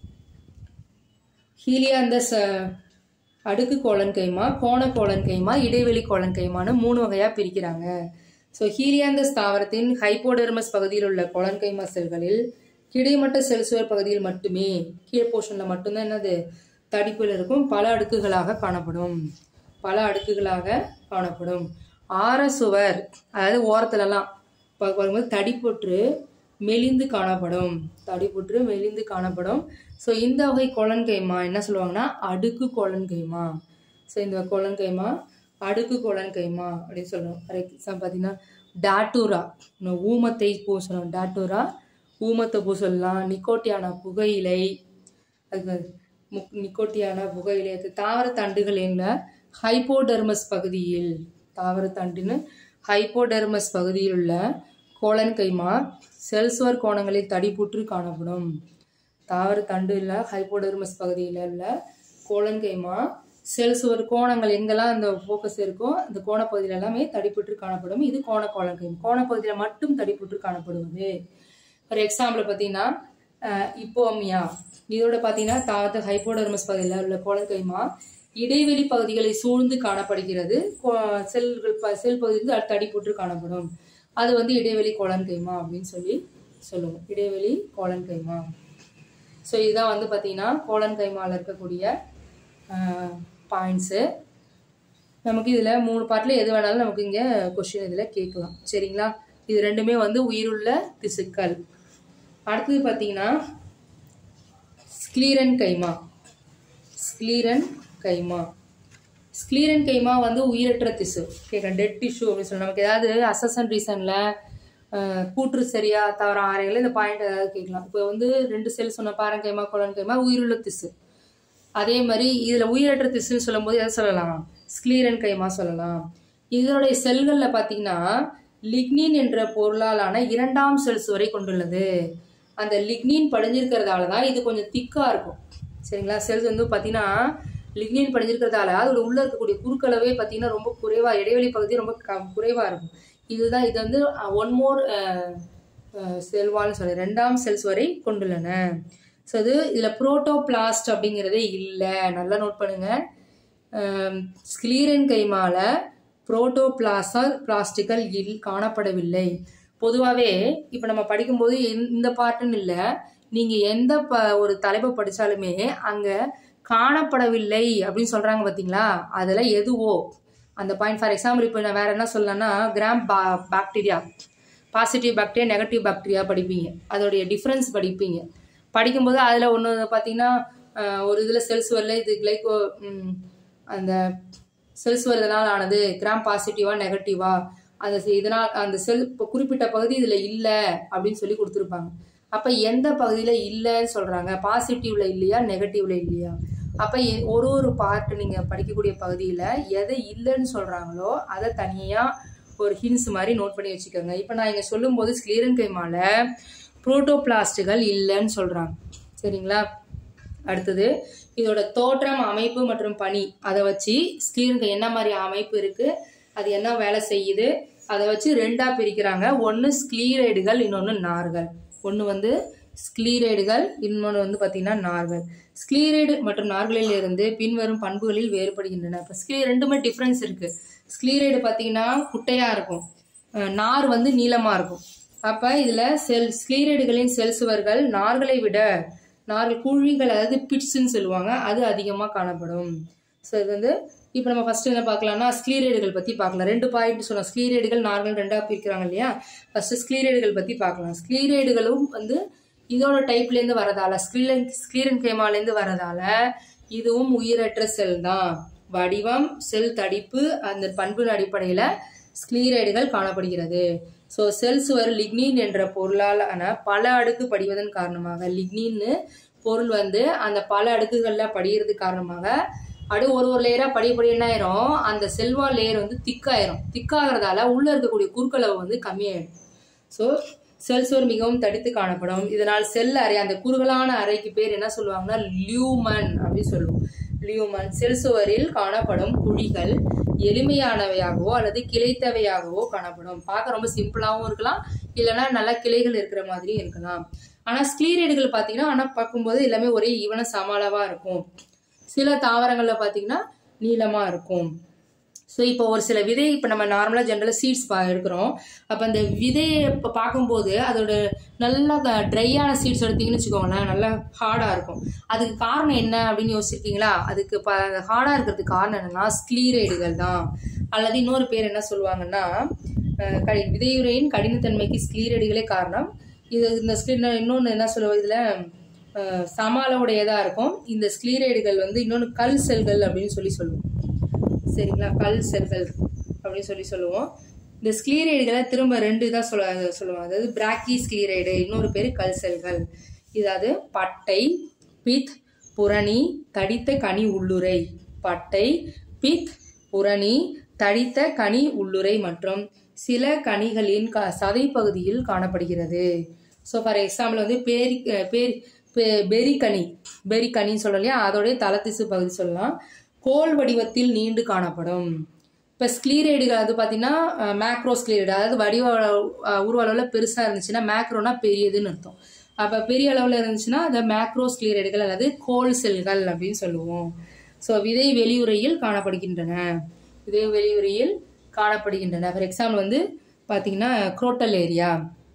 [SPEAKER 1] ஹீலியாந்தஸ் அஹ், அடுக்கு கோலன் கைமா கோண கோலன் கைமா இடைவெளி கோலன் கைமான்னு மூணு வகையா பிரிக்கிறாங்க ஸோ ஹீலியாந்தஸ் தாவரத்தின் ஹைப்போடெர்மஸ் பகுதியில் உள்ள கோலன் கைமா செல்களில் கிடைமட்ட செல் சுவர் பகுதியில் மட்டுமே கீழ் போர்ஷன்ல மட்டும்தான் என்னது தடிப்பில் இருக்கும் பல அடுக்குகளாக காணப்படும் பல அடுக்குகளாக காணப்படும் ஆர சுவர் அதாவது ஓரத்துலலாம் பா- பார்க்கும்போது தடிப்புற்று மெலிந்து காணப்படும் தடிப்புற்று மெலிந்து காணப்படும் ஸோ இந்த வகை கொலன் கைமா என்ன சொல்லுவாங்கன்னா அடுக்கு கொலன் கைமா ஸோ இந்த கொலன் கைமா அடுக்கு கொலன் கைமா அப்படின்னு சொல்லுவோம் ஃபார் எக்ஸாம்பிள் பார்த்தீங்கன்னா டாட்டூரா இன்னும் ஊமத்தை பூசணும் டாட்டூரா ஊமத்தை பூசலாம் நிக்கோட்டியானா புகையிலை அதுக்கு முக் நிக்கோட்டியானா புகையிலை அது தாவர தண்டுகள் எங்க ஹைப்போடெர்மஸ் பகுதியில் தாவர தண்டுன்னு ஹைப்போடெர்மஸ் பகுதியில் உள்ள கோலன் கைமா செல்சுவர் கோணங்களில் தடிப்புற்று காணப்படும் தாவர தண்டுல ஹைப்போடெர்மஸ் பகுதியில் உள்ள கோலன் கைமா செல் சுவர் கோணங்கள் எங்கெல்லாம் அந்த ஃபோக்கஸ் இருக்கோ அந்த கோணப்பகுதியில் எல்லாமே தடிப்புற்று காணப்படும் இது கோண கோலன் கைமா கோணப்பகுதியில் மட்டும் தடிப்புற்று காணப்படுவது ஃபார் எக்ஸாம்பிள் பார்த்தீங்கன்னா இப்போமியா இதோட பார்த்தீங்கன்னா தாவத்த ஹைப்போடர்மஸ் பகுதியில் உள்ள கோலன் கைமா இடைவெளி பகுதிகளை சூழ்ந்து காணப்படுகிறது கோ- செல்கள் ப- செல் பகுதி வந்து அது தடிப்புற்று காணப்படும் அது வந்து இடைவெளி கோலன் கைமா அப்படின்னு சொல்லி சொல்லுவோம் இடைவெளி கோலன் கைமா ஸோ இதுதான் வந்து பார்த்தீங்கன்னா கோலன் கைமாவில் இருக்கக்கூடிய பாயிண்ட்ஸு நமக்கு இதில் மூணு பார்ட்டில் எது வேணாலும் நமக்கு இங்கே கொஷின் இதில் கேட்கலாம் சரிங்களா இது ரெண்டுமே வந்து உயிருள்ள திசுக்கள் அடுத்தது பார்த்தீங்கன்னா ஸ்க்ளீரன் கைமா ஸ்க்ளீரன் கைமா ஸ்க்ளீரன் கைமா வந்து உயிரற்ற திசு கேட்குறேன் டெட் டிஷ்யூ அப்படின்னு சொல்லி நமக்கு ஏதாவது அசசன் ரீசனில் கூற்று சரியா தவற ஆரைகள் இந்த பாயிண்ட் ஏதாவது கேட்கலாம் இப்போ வந்து ரெண்டு செல் சொன்ன பாரன் கைமா கொலன் கைமா உயிருள்ள திசு அதே மாதிரி இதில் உயிரற்ற திசுன்னு சொல்லும்போது எதை சொல்லலாம் ஸ்க்ளீரன் கைமா சொல்லலாம் இதனுடைய செல்களில் பார்த்தீங்கன்னா லிக்னின் என்ற பொருளாலான இரண்டாம் செல்ஸ் வரை கொண்டுள்ளது அந்த லிக்னின் படிஞ்சிருக்கிறதால தான் இது கொஞ்சம் திக்காக இருக்கும் சரிங்களா செல்ஸ் வந்து பார்த்தீங்கன்னா லிக்னின் படிஞ்சிருக்கிறதால அதோட உள்ளே இருக்கக்கூடிய குறுக்களவே பார்த்தீங்கன்னா ரொம்ப குறைவாக இடைவெளி பகுதி ரொம்ப க குறைவாக இருக்கும் இதுதான் இது வந்து ஒன் மோர் செல்வால்னு சொல்லி ரெண்டாம் செல்ஸ் வரை கொண்டுள்ளன ஸோ அது இதில் புரோட்டோபிளாஸ்ட் அப்படிங்கிறதே இல்லை நல்லா நோட் பண்ணுங்கள் ஸ்கிலீரன் கைமால புரோட்டோபிளாசா பிளாஸ்டிக்கல் இல் காணப்படவில்லை பொதுவாகவே இப்போ நம்ம படிக்கும்போது இந்த- இந்த பார்ட்டுன்னு இல்லை நீங்கள் எந்த ப ஒரு தலைப்பை படித்தாலுமே அங்கே காணப்படவில்லை அப்படின்னு சொல்கிறாங்க பார்த்தீங்களா அதில் எதுவோ அந்த பாயிண்ட் ஃபார் எக்ஸாம்பிள் இப்போ நான் வேறு என்ன சொல்லலாம்னா கிராம் பா bacteria positive bacteria negative bacteria படிப்பீங்க அதோடைய டிஃப்ரென்ஸ் படிப்பீங்க படிக்கும்போது அதில் ஒன்று பார்த்தீங்கன்னா அஹ், ஒரு இதில் செல்ஸ் வரல இது கிளைகோ ம், அந்த செல்ஸ் வரதுனால ஆனது கிராம் பாசிட்டிவா நெகட்டிவா அந்த செ- இதனால் அந்த செல் இப்போ குறிப்பிட்ட பகுதி இதில் இல்லை அப்படின்னு சொல்லி கொடுத்துருப்பாங்க அப்போ எந்த பகுதியில் இல்லைன்னு சொல்கிறாங்க பாசிட்டிவ்ல இல்லையா நெகட்டிவ்ல இல்லையா அப்போ ஒரு ஒரு பார்ட் நீங்கள் படிக்கக்கூடிய பகுதியில் எதை இல்லைன்னு சொல்கிறாங்களோ அதை தனியாக ஒரு ஹின்ஸ் மாதிரி நோட் பண்ணி வச்சுக்கோங்க இப்போ நான் இங்கே சொல்லும்போது ஸ்க்ளீரன் கைமால புரோட்டோபிளாஸ்டுகள் இல்லைன்னு சொல்கிறாங்க சரிங்களா அடுத்தது இதோட தோற்றம் அமைப்பு மற்றும் பணி அதை வச்சு ஸ்க்ரீனுக்கு என்ன மாதிரி அமைப்பு இருக்குது அது என்ன வேலை செய்யுது அதை வச்சு ரெண்டாக பிரிக்கிறாங்க ஒன்று ஸ்க்ளீரைடுகள் இன்னொன்று நார்கள் ஒன்று வந்து ஸ்க்ளீரைடுகள் இன்னொன்று வந்து பார்த்திங்கன்னா நார்கள் ஸ்க்ளீரைடு மற்றும் நார்களில் இருந்து பின்வரும் பண்புகளில் வேறுபடுகின்றன இப்போ ஸ்க்ளீ ரெண்டுமே டிஃப்ரென்ஸ் இருக்குது ஸ்க்ளீரைடு பார்த்தீங்கன்னா குட்டையாக இருக்கும் அஹ் நார் வந்து நீளமாக இருக்கும் அப்போ இதில் செல் ஸ்க்ளீரைடுகளின் செல் சுவர்கள் நார்களை விட நார்கள் குழிகள் அதாவது பிட்ஸ்ன்னு சொல்லுவாங்க அது அதிகமாக காணப்படும் ஸோ இது வந்து இப்போ நம்ம ஃபர்ஸ்ட் என்ன பார்க்கலாம்னா ஸ்க்ளீரைடுகள் பற்றி பார்க்கலாம் ரெண்டு பாயிண்ட் சொன்னோம் ஸ்க்ளீரைடுகள் நார்கள் ரெண்டாக பிரிக்கிறாங்க இல்லையா ஃபர்ஸ்ட் ஸ்க்ளீரைடுகள் பற்றி பார்க்கலாம் ஸ்க்ளீரைடுகளும் வந்து இதோட டைப்லேருந்து வரதால ஸ்க்ரீலன் ஸ்க்ளீரன் கேமாலேருந்து வரதால இதுவும் உயிரற்ற செல் தான் வடிவம் செல் தடிப்பு அந்த பண்பின் அடிப்படையில் ஸ்க்ளீரைடுகள் காணப்படுகிறது ஸோ செல் சுவர் லிக்னின் என்ற பொருளாலான பல அடுக்கு படிவதன் காரணமாக லிக்னின்னு பொருள் வந்து அந்த பல அடுக்குகளில் படிகிறது காரணமாக அடு ஒரு ஒரு லேயராக படிய படிய என்ன ஆயிரும் அந்த செல்வா லேயர் வந்து திக்காயிரும் திக்காகிறதால உள்ளே இருக்கக்கூடிய குறுக்களவு வந்து கம்மியாயிடும் ஸோ செல் சுவர் மிகவும் தடித்து காணப்படும் இதனால் செல் அறை அந்த குறுகலான அறைக்கு பேர் என்ன சொல்லுவாங்கன்னா லியூமன் அப்படின்னு சொல்லுவோம் லியூமன் செல் சுவரில் காணப்படும் குழிகள் எளிமையானவையாகவோ அல்லது கிளைத்தவையாகவோ காணப்படும் பார்க்க ரொம்ப சிம்பிளாகவும் இருக்கலாம் இல்லைன்னா நல்ல கிளைகள் இருக்கிற மாதிரியும் இருக்கலாம் ஆனால் ஸ்க்ளீரைடுகள் பார்த்தீங்கன்னா ஆனால் பார்க்கும்போது எல்லாமே ஒரே ஈவன சமாளவாக இருக்கும் சில தாவரங்களில் பார்த்தீங்கன்னா நீளமாக இருக்கும் ஸோ இப்போ ஒரு சில விதை இப்போ நம்ம நார்மலாக ஜென்ரலாக சீட்ஸ் பா எடுக்கிறோம் அப்போ அந்த விதையை இப்போ பார்க்கும்போது அதோட நல்லா ட்ரையான சீட்ஸ் எடுத்தீங்கன்னு வச்சுக்கோங்களேன் நல்லா ஹார்டாக இருக்கும் அதுக்கு காரணம் என்ன அப்படின்னு யோசிச்சிருக்கீங்களா அதுக்கு இப்போ ஹார்டாக இருக்கிறதுக்கு காரணம் என்னன்னா ஸ்க்ளீரைடுகள் தான் அல்லது இன்னொரு பேர் என்ன சொல்லுவாங்கன்னா அஹ், கடி விதையுறையின் கடினத்தன்மைக்கு ஸ்க்ளீரைடுகளே காரணம் இது இந்த ஸ்க்ளீ இன்னொன்று என்ன சொல்லுவோம் இதில் சம அளவுடையதாக இருக்கும் இந்த ஸ்க்ளீரைடுகள் வந்து இன்னொன்று கல் செல்கள் அப்படின்னு சொல்லி சொல்லுவோம் சரிங்களா கல் செல்கள் அப்படின்னு சொல்லி சொல்லுவோம் இந்த ஸ்க்ளீரைடுகளை திரும்ப ரெண்டு இதாக சொல்ல சொல்லுவோம் அதாவது பிராக்கி ஸ்க்ளீரைடு இன்னொரு பேர் கல் செல்கள் இதாவது பட்டை பித் புரணி தடித்த கனி உள்ளுரை பட்டை பித் புரணி தடித்த கனி உள்ளுரை மற்றும் சில கனிகளின் க சதை பகுதியில் காணப்படுகிறது ஸோ ஃபார் எக்ஸாம்பிள் வந்து பேரி பேரி பெ- பெரிக்கனி பெரிக்கனின்னு சொல்லலாம் இல்லையா அதோடைய தலத்திசு பகுதி சொல்லலாம் கோல் வடிவத்தில் நீண்டு காணப்படும் இப்போ ஸ்க்ளீரைடுகள் அது பார்த்தீங்கன்னா மேக்ரோ ஸ்க்ளீரைடு அதாவது வடிவ அஹ், உருவ அளவில் பெருசாக இருந்துச்சுன்னா மேக்ரோனா பெரியதுன்னு அர்த்தம் அப்போ பெரிய அளவில் இருந்துச்சுன்னா அதை மேக்ரோ ஸ்க்ளீரைடுகள் அல்லது கோல் செல்கள் அப்படின்னு சொல்லுவோம் ஸோ விதை வெளியுறையில் காணப்படுகின்றன விதை வெளியுறையில் காணப்படுகின்றன ஃபார் எக்ஸாம்பிள் வந்து பார்த்தீங்கன்னா குரோட்டல் ஏரியா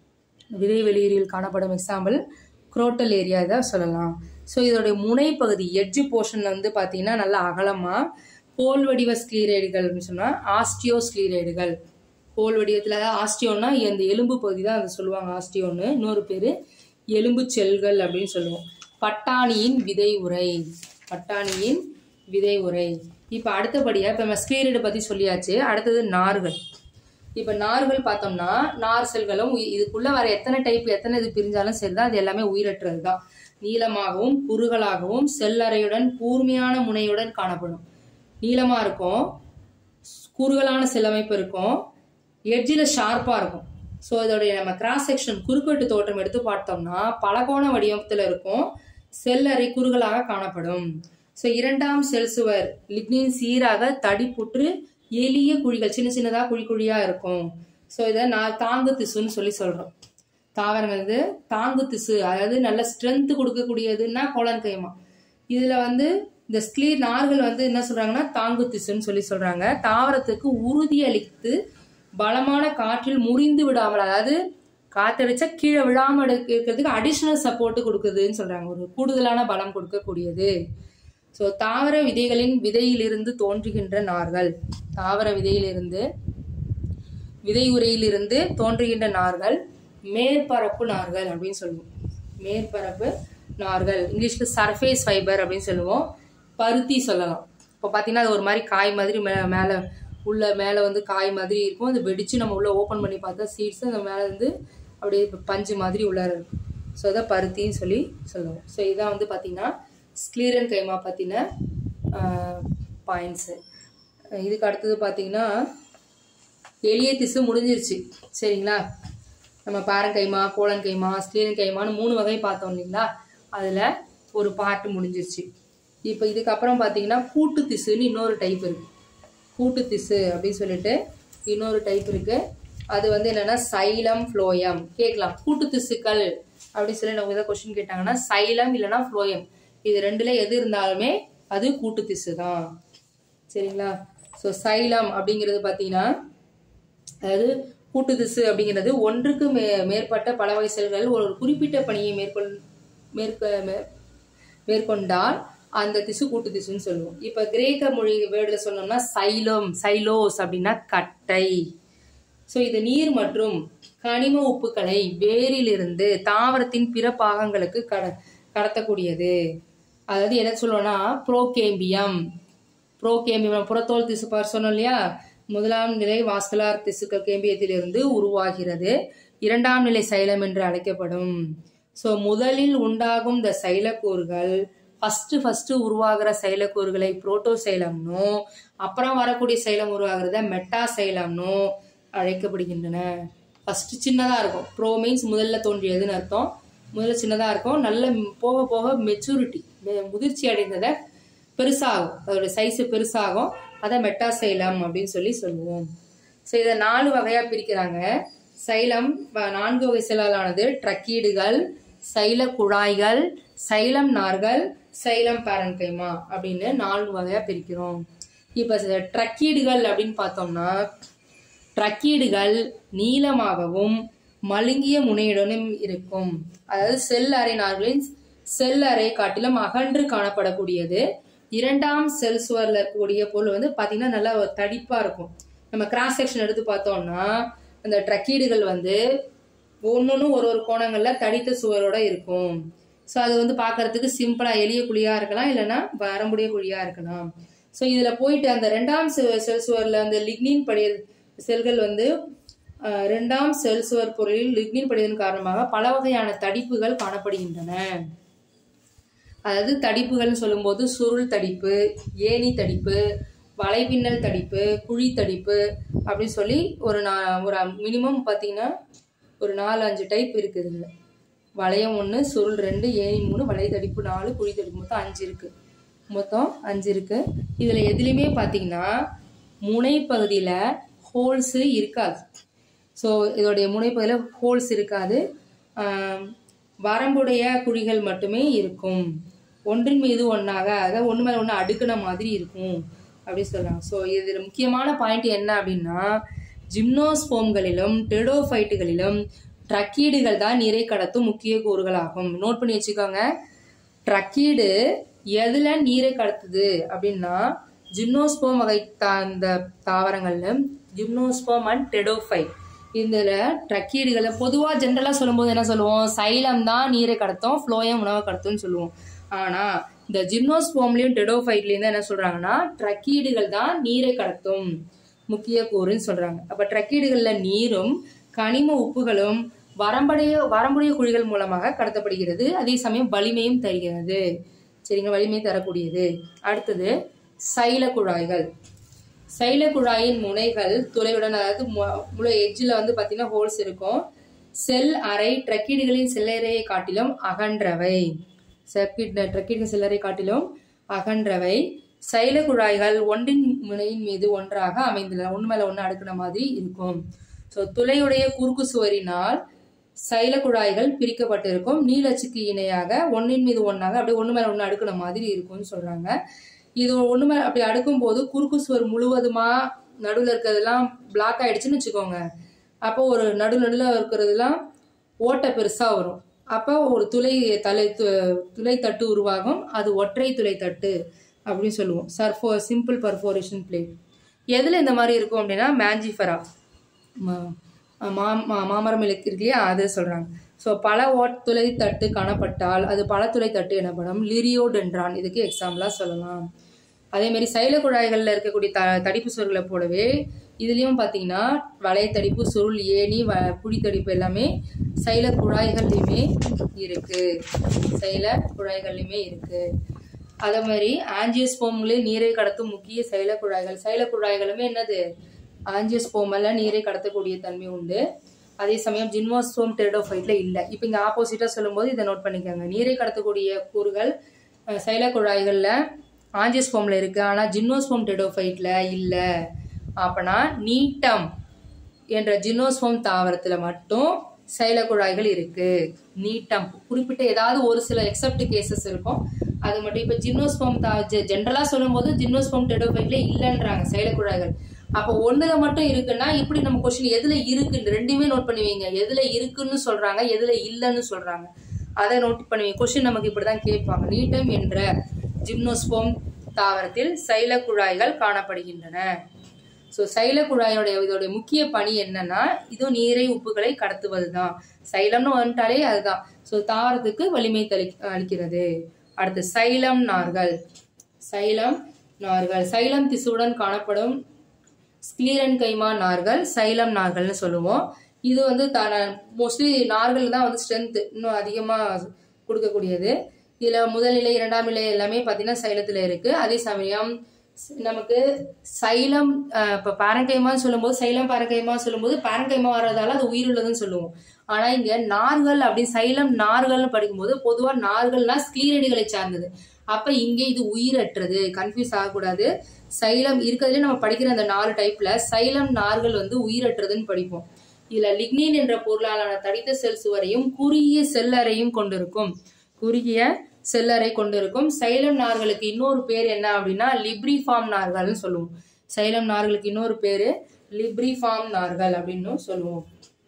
[SPEAKER 1] விதை வெளியீரில் காணப்படும் எக்ஸாம்பிள் குரோட்டல் ஏரியா தான் சொல்லலாம் ஸோ இதோடைய முனைப்பகுதி எட்ஜ் போர்ஷனில் வந்து பார்த்தீங்கன்னா நல்லா அகலமாக கோல் வடிவ ஸ்க்ளீரைடுகள்னு சொன்னால் ஆஸ்டியோ ஸ்க்ளீரைடுகள் கோல் வடிவத்தில் ஆஸ்டியோன்னா இந்த எலும்பு பகுதி தான் அதை சொல்லுவாங்க ஆஸ்டியோன்னு இன்னொரு பேர் எலும்பு செல்கள் அப்படின்னு சொல்லுவோம் பட்டாணியின் விதை உரை பட்டாணியின் விதை உரை இப்போ அடுத்தபடியாக இப்போ நம்ம ஸ்க்ளீரைடு பற்றி சொல்லியாச்சு அடுத்தது நார்கள் இப்போ நார்கள் பார்த்தோம்னா நார் செல்களும் உயி- இதுக்குள்ள வர எத்தனை டைப் எத்தனை இது பிரிஞ்சாலும் சரி தான் அது எல்லாமே உயிரற்றது தான் நீளமாகவும் குறுகலாகவும் செல்லறையுடன் கூர்மையான முனையுடன் காணப்படும் நீளமா இருக்கும் குறுகலான செல்லமைப்பு இருக்கும் எட்ஜில் ஷார்ப்பாக இருக்கும் ஸோ இதோடைய நம்ம கிராஸ் செக்ஷன் குறுக்கட்டு தோற்றம் எடுத்து பார்த்தோம்னா பலகோண வடிவத்தில் இருக்கும் செல்லறை குறுகலாக காணப்படும் ஸோ இரண்டாம் செல் சுவர் லிக்னின் சீராக தடிப்புற்று எளிய குழிகள் சின்ன சின்னதாக குழி குழியாக இருக்கும் ஸோ இதை நான் தாங்கு திசுன்னு சொல்லி சொல்கிறோம் தாவரங்கள் இது தாங்கு திசு அதாவது நல்ல ஸ்ட்ரென்த் கொடுக்கக்கூடியதுன்னா கோலன் கைமா இதில் வந்து இந்த ஸ்க்ளீர் நார்கள் வந்து என்ன சொல்றாங்கன்னா தாங்கு திசுன்னு சொல்லி சொல்றாங்க தாவரத்துக்கு உறுதி அளித்து பலமான காற்றில் முறிந்து விடாமல் அதாவது காத்தடிச்சா கீழே விழாம எடுக்க- இருக்கிறதுக்கு அடிஷ்னல் சப்போர்ட் கொடுக்குதுன்னு சொல்றாங்க ஒரு கூடுதலான பலம் கொடுக்கக்கூடியது ஸோ தாவர விதைகளின் விதையிலிருந்து தோன்றுகின்ற நார்கள் தாவர விதையிலிருந்து விதை உரையிலிருந்து தோன்றுகின்ற நார்கள் மேற்பரப்பு நார்கள் அப்படின்னு சொல்லுவோம் மேற்பரப்பு நார்கள் இங்கிலீஷ்ல சர்ஃபேஸ் ஃபைபர் அப்படின்னு சொல்லுவோம் பருத்தி சொல்லலாம் இப்போ பார்த்தீங்கன்னா அது ஒரு மாதிரி காய் மாதிரி மே மேலே உள்ள மேலே வந்து காய் மாதிரி இருக்கும் அது வெடிச்சு நம்ம உள்ள ஓப்பன் பண்ணி பார்த்தா சீட்ஸ் அந்த மேலே வந்து அப்படியே பஞ்சு மாதிரி உள்ளார இருக்கும் ஸோ இதை பருத்தின்னு சொல்லி சொல்லுவோம் ஸோ இதான் வந்து பார்த்தீங்கன்னா ஸ்க்ளீரன் கைமா பற்றின பாயிண்ட்ஸு இதுக்கு அடுத்தது பார்த்தீங்கன்னா எளிய திசு முடிஞ்சிருச்சு சரிங்களா நம்ம பாரன் கைமா கோலன் கைமா ஸ்க்ளீரன் கைமான்னு மூணு வகை பார்த்தோம் இல்லைங்களா அதில் ஒரு பார்ட் முடிஞ்சிருச்சு இப்போ இதுக்கப்புறம் பார்த்தீங்கன்னா கூட்டு திசுன்னு இன்னொரு டைப் இருக்கு கூட்டு திசு அப்படின்னு சொல்லிட்டு இன்னொரு டைப் இருக்கு அது வந்து என்னன்னா சைலம் ஃப்ளோயம் கேட்கலாம் கூட்டு திசுக்கள் அப்படின்னு சொல்லி நம்ம ஏதாவது கொஸ்டின் கேட்டாங்கன்னா சைலம் இல்லைன்னா ஃப்ளோயம் இது ரெண்டுல எது இருந்தாலுமே அது கூட்டு திசு தான் சரிங்களா ஸோ சைலம் அப்படிங்கிறது பார்த்தீங்கன்னா அதாவது கூட்டு திசு அப்படிங்கிறது ஒன்றுக்கு மே மேற்பட்ட பல வகை செல்கள் ஒரு குறிப்பிட்ட பணியை மேற்கொள் மேற்க மே- மேற்கொண்டால் அந்த திசு கூட்டு திசுன்னு சொல்லுவோம் இப்போ கிரேக்க மொழி வேர்டில் சொன்னோம்னா சைலம் சைலோஸ் அப்படின்னா கட்டை ஸோ இது நீர் மற்றும் கனிம உப்புக்களை வேரிலிருந்து தாவரத்தின் பிற பாகங்களுக்கு கட கடத்தக்கூடியது அதாவது என்ன சொல்லுவோம்னா புரோகேம்பியம் புரோகேம்பியம் புறத்தோல் திசு பார் சொன்னோம் இல்லையா முதலாம் நிலை வாஸ்குலார் திசுக்கள் கேம்பியத்திலிருந்து உருவாகிறது இரண்டாம் நிலை சைலம் என்று அழைக்கப்படும் ஸோ முதலில் உண்டாகும் இந்த சைலக்கூறுகள் ஃபர்ஸ்ட் ஃபர்ஸ்ட் உருவாகிற சைலக்கூறுகளை புரோட்டோசைலம்னோ அப்புறம் வரக்கூடிய சைலம் உருவாகிறத மெட்டாசைலம்னோ அழைக்கப்படுகின்றன ஃபர்ஸ்ட் சின்னதாக இருக்கும் ப்ரோ மீன்ஸ் முதல்ல தோன்றியதுன்னு அர்த்தம் முதல்ல சின்னதாக இருக்கும் நல்ல ம்- போக போக மெச்சூரிட்டி முதிர்ச்சி அடைந்ததை பெருசாகும் அதோட சைஸ் பெருசாகும் அதை மெட்டாசைலம் அப்படின்னு சொல்லி சொல்லுவோம் ஸோ இதை நாலு வகையாக பிரிக்கிறாங்க சைலம் வ- நான்கு வகை செல்லாலானது ட்ரக்கீடுகள் சைல குழாய்கள் சைலம் நார்கள் சைலம் பேரன்கைமா அப்படின்னு நான்கு வகையாக பிரிக்கிறோம் இப்போ ட்ரக்கீடுகள் அப்படின்னு பார்த்தோம்னா ட்ரக்கீடுகள் நீளமாகவும் மழுங்கிய முனையுடனும் இருக்கும் அதாவது செல் அறை நார்களின் செல் அறை காட்டிலும் அகன்று காணப்படக்கூடியது இரண்டாம் செல் சுவர்ல இருக்கக்கூடிய பொருள் வந்து பாத்தீங்கன்னா நல்லா ஒரு தடிப்பா இருக்கும் நம்ம கிராஸ் செக்ஷன் எடுத்து பார்த்தோம்னா அந்த ட்ரக்கீடுகள் வந்து ஒன்னொன்னு ஒரு ஒரு கோணங்கள்ல தடித்த சுவரோட இருக்கும் ஸோ அது வந்து பார்க்கறதுக்கு சிம்பிளா எளிய குழியா இருக்கலாம் இல்லைன்னா வரம்புடைய குழியா இருக்கலாம் ஸோ இதுல போயிட்டு அந்த ரெண்டாம் செ- செல் சுவர்ல அந்த லிக்னின் படைய செல்கள் வந்து அஹ், ரெண்டாம் செல் சுவர் பொருளில் லிக்னின் படிவதன் காரணமாக பல வகையான தடிப்புகள் காணப்படுகின்றன அதாவது தடிப்புகள்னு சொல்லும்போது சுருள் தடிப்பு ஏணி தடிப்பு வலைபின்னல் தடிப்பு குழி தடிப்பு அப்படின்னு சொல்லி ஒரு நா ஒரு மினிமம் பார்த்தீங்கன்னா ஒரு நாலு அஞ்சு டைப் இருக்குதுங்க வளையம் ஒன்று சுருள் ரெண்டு ஏணி மூணு வலை தடிப்பு நாலு குழி தடிப்பு மொத்தம் அஞ்சு இருக்கு மொத்தம் அஞ்சு இருக்கு இதில் எதுலேயுமே பார்த்தீங்கன்னா முனைப்பகுதியில் ஹோல்ஸு இருக்காது ஸோ இதோடைய முனைப்பகுதியில் ஹோல்ஸ் இருக்காது ஆம், வரம்புடைய குழிகள் மட்டுமே இருக்கும் ஒன்றின் மீது ஒன்றாக அதாவது ஒன்று மேலே ஒன்று அடுக்கின மாதிரி இருக்கும் அப்படி சொல்கிறாங்க ஸோ இதில் முக்கியமான பாயிண்ட் என்ன அப்படின்னா ஜிம்னோஸ்போம்களிலும் டெடோஃபைட்டுகளிலும் ட்ரக்கீடுகள் தான் நீரை கடத்தும் முக்கிய கூறுகளாகும் நோட் பண்ணி வச்சுக்கோங்க ட்ரக்கீடு எதுல நீரை கடத்துது அப்படின்னா ஜிம்னோஸ்போம் வகை தா இந்த தாவரங்கள்ல ஜிம்னோஸ்போம் அண்ட் டெடோஃபைட் இதுல ட்ரக்கீடுகளை பொதுவாக ஜென்ரலாக சொல்லும்போது என்ன சொல்லுவோம் சைலம் தான் நீரை கடத்தும் ஃப்ளோயம் உணவை கடத்தும்னு சொல்லுவோம் ஆனா இந்த ஜிம்னோஸ்போம்லயும் டெடோஃபைட்லயும் தான் என்ன சொல்றாங்கன்னா ட்ரக்கீடுகள் தான் நீரை கடத்தும் முக்கிய கூறுன்னு சொல்றாங்க அப்ப ட்ரக்கீடுகள்ல நீரும் கனிம உப்புகளும் வரம்படைய வரம்புடைய குழிகள் மூலமாக கடத்தப்படுகிறது அதே சமயம் வலிமையும் தருகிறது சரிங்க வலிமை தரக்கூடியது அடுத்தது சைல குழாய்கள் சைல குழாயின் முனைகள் துளையுடன் அதாவது மு- முளை எட்ஜில் வந்து பார்த்தீங்கன்னா ஹோல்ஸ் இருக்கும் செல் அறை ட்ரக்கீடுகளின் செல்லறையை காட்டிலும் அகன்றவை சர்க்கிட் ட்ரக்கீடுகளின் செல்லறை காட்டிலும் அகன்றவை சைல குழாய்கள் ஒன்றின் முனையின் மீது ஒன்றாக அமைந்துள்ளன ஒன்று மேல ஒன்று அடுக்கின மாதிரி இருக்கும் ஸோ துளையுடைய குறுக்கு சுவரினால் சைல குழாய்கள் பிரிக்கப்பட்டிருக்கும் நீளச்சுக்கு இணையாக ஒன்றின் மீது ஒன்றாக அப்படியே ஒன்று மேல ஒன்று அடுக்கின மாதிரி இருக்கும்னு சொல்றாங்க இது ஒன்று மேல அப்படி அடுக்கும் போது குறுக்கு சுவர் முழுவதுமா நடுவில் இருக்கிறதெல்லாம் பிளாக் ஆயிடுச்சுன்னு வச்சுக்கோங்க அப்போ ஒரு நடு நடுவில் இருக்கிறதெல்லாம் ஓட்டை பெருசா வரும் அப்போ ஒரு துளை தலை து- துளை தட்டு உருவாகும் அது ஒற்றை துளை தட்டு அப்படின்னு சொல்லுவோம் சர்ஃபோ சிம்பிள் பர்ஃபோரேஷன் பிளேட் எதில் இந்த மாதிரி இருக்கும் அப்படின்னா மேஞ்சிஃபரா மா- மா- மா- மாமரம் இருக்கு இல்லையா அது சொல்றாங்க ஸோ பல ஓட் துளை தட்டு காணப்பட்டால் அது பல துளை தட்டு எனப்படும் லிரியோடென்ட்ரான் இதுக்கு எக்ஸாம்பிளா சொல்லலாம் அதே மாதிரி சைல குழாய்களில் இருக்கக்கூடிய த தடிப்பு சுவர்களை போலவே இதுலேயும் பார்த்தீங்கன்னா வளைய தடிப்பு சுருள் ஏணி வ புடி தடிப்பு எல்லாமே சைல குழாய்கள்லையுமே இருக்கு சைல குழாய்கள்லையுமே இருக்கு அதே மாதிரி ஆஞ்சியோஸ்போம்களில் நீரை கடத்தும் முக்கிய சைல குழாய்கள் சைல குழாய்களுமே என்னது ஆஞ்சியோஸ்போமில் நீரை கடத்தக்கூடிய தன்மை உண்டு அதே சமயம் ஜின்மோஸ்போம் டெரிடோஃபைட்ல இல்லை இப்போ இங்கே ஆப்போசிட்டாக சொல்லும்போது இதை நோட் பண்ணிக்கோங்க நீரை கடத்தக்கூடிய கூறுகள் அஹ், சைல குழாய்களில் ஆஞ்சியோஸ்போமில் இருக்கு ஆனால் ஜின்னோஸ்போம் டெரிடோஃபைட்ல இல்லை அப்பனா நீட்டம் என்ற ஜினோஸ்போம் தாவரத்துல மட்டும் சைல குழாய்கள் இருக்கு நீட்டம் குறிப்பிட்ட ஏதாவது ஒரு சில எக்ஸப்ட் கேசஸ் இருக்கும் அது மட்டும் இப்ப ஜிம்னோஸ்போம் ஜென்ரலா சொல்லும்போது ஜிம்னோஸ்போம் டெடோபைட்ல இல்லைன்றாங்க சைல குழாய்கள் அப்போ ஒண்ணுல மட்டும் இருக்குன்னா இப்படி நம்ம கொஸ்டின் எதுல இருக்கு ரெண்டுமே நோட் பண்ணுவீங்க எதுல இருக்குன்னு சொல்றாங்க எதுல இல்லைன்னு சொல்றாங்க அதை நோட் பண்ணுவீங்க கொஸ்டின் நமக்கு இப்படிதான் கேட்பாங்க நீட்டம் என்ற ஜிம்னோஸ்போம் தாவரத்தில் சைல குழாய்கள் காணப்படுகின்றன ஸோ சைல குழாயோடைய இதோடைய முக்கிய பணி என்னன்னா இது நீரை உப்புகளை கடத்துவது தான் சைலம்னு வந்துட்டாலே அதுதான் ஸோ தாவரத்துக்கு வலிமை தளி அளிக்கிறது அடுத்து சைலம் நார்கள் சைலம் நார்கள் சைலம் திசுவுடன் காணப்படும் ஸ்க்ளீரன் கைமா நார்கள் சைலம் நார்கள்னு சொல்லுவோம் இது வந்து தான மோஸ்ட்லி நார்கள் தான் வந்து ஸ்ட்ரென்த் இன்னும் அதிகமாக கொடுக்கக்கூடியது இதில் முதல் நிலை இரண்டாம் நிலை எல்லாமே பார்த்தீங்கன்னா சைலத்தில் இருக்கு அதே சமயம் ஸ்- நமக்கு சைலம் அஹ், இப்ப பாரங்கைமான்னு சொல்லும்போது சைலம் பாரங்கைமா சொல்லும்போது பாரங்கைமா வர்றதால அது உயிருள்ளதுன்னு சொல்லுவோம் ஆனா இங்க நார்கள் அப்படின்னு சைலம் நார்கள்னு படிக்கும்போது பொதுவா நார்கள்னா ஸ்க்ளீரடிகளை சார்ந்தது அப்ப இங்க இது உயிரற்றது கன்ஃபியூஸ் ஆகக்கூடாது சைலம் இருக்கிறதுல நம்ம படிக்கிற அந்த நாலு டைப்ல சைலம் நார்கள் வந்து உயிரற்றதுன்னு படிப்போம் இதுல லிக்னின் என்ற பொருளாலான தடித்த செல் சுவரையும் குறுகிய செல்லறையும் கொண்டிருக்கும் குறுகிய செல்லறை கொண்டிருக்கும் சைலம் நார்களுக்கு இன்னொரு பேர் என்ன அப்படின்னா லிப்ரிஃபார்ம் நார்கள்னு சொல்லுவோம் சைலம் நார்களுக்கு இன்னொரு பேரு லிப்ரிஃபார்ம் நார்கள் அப்படின்னு சொல்லுவோம்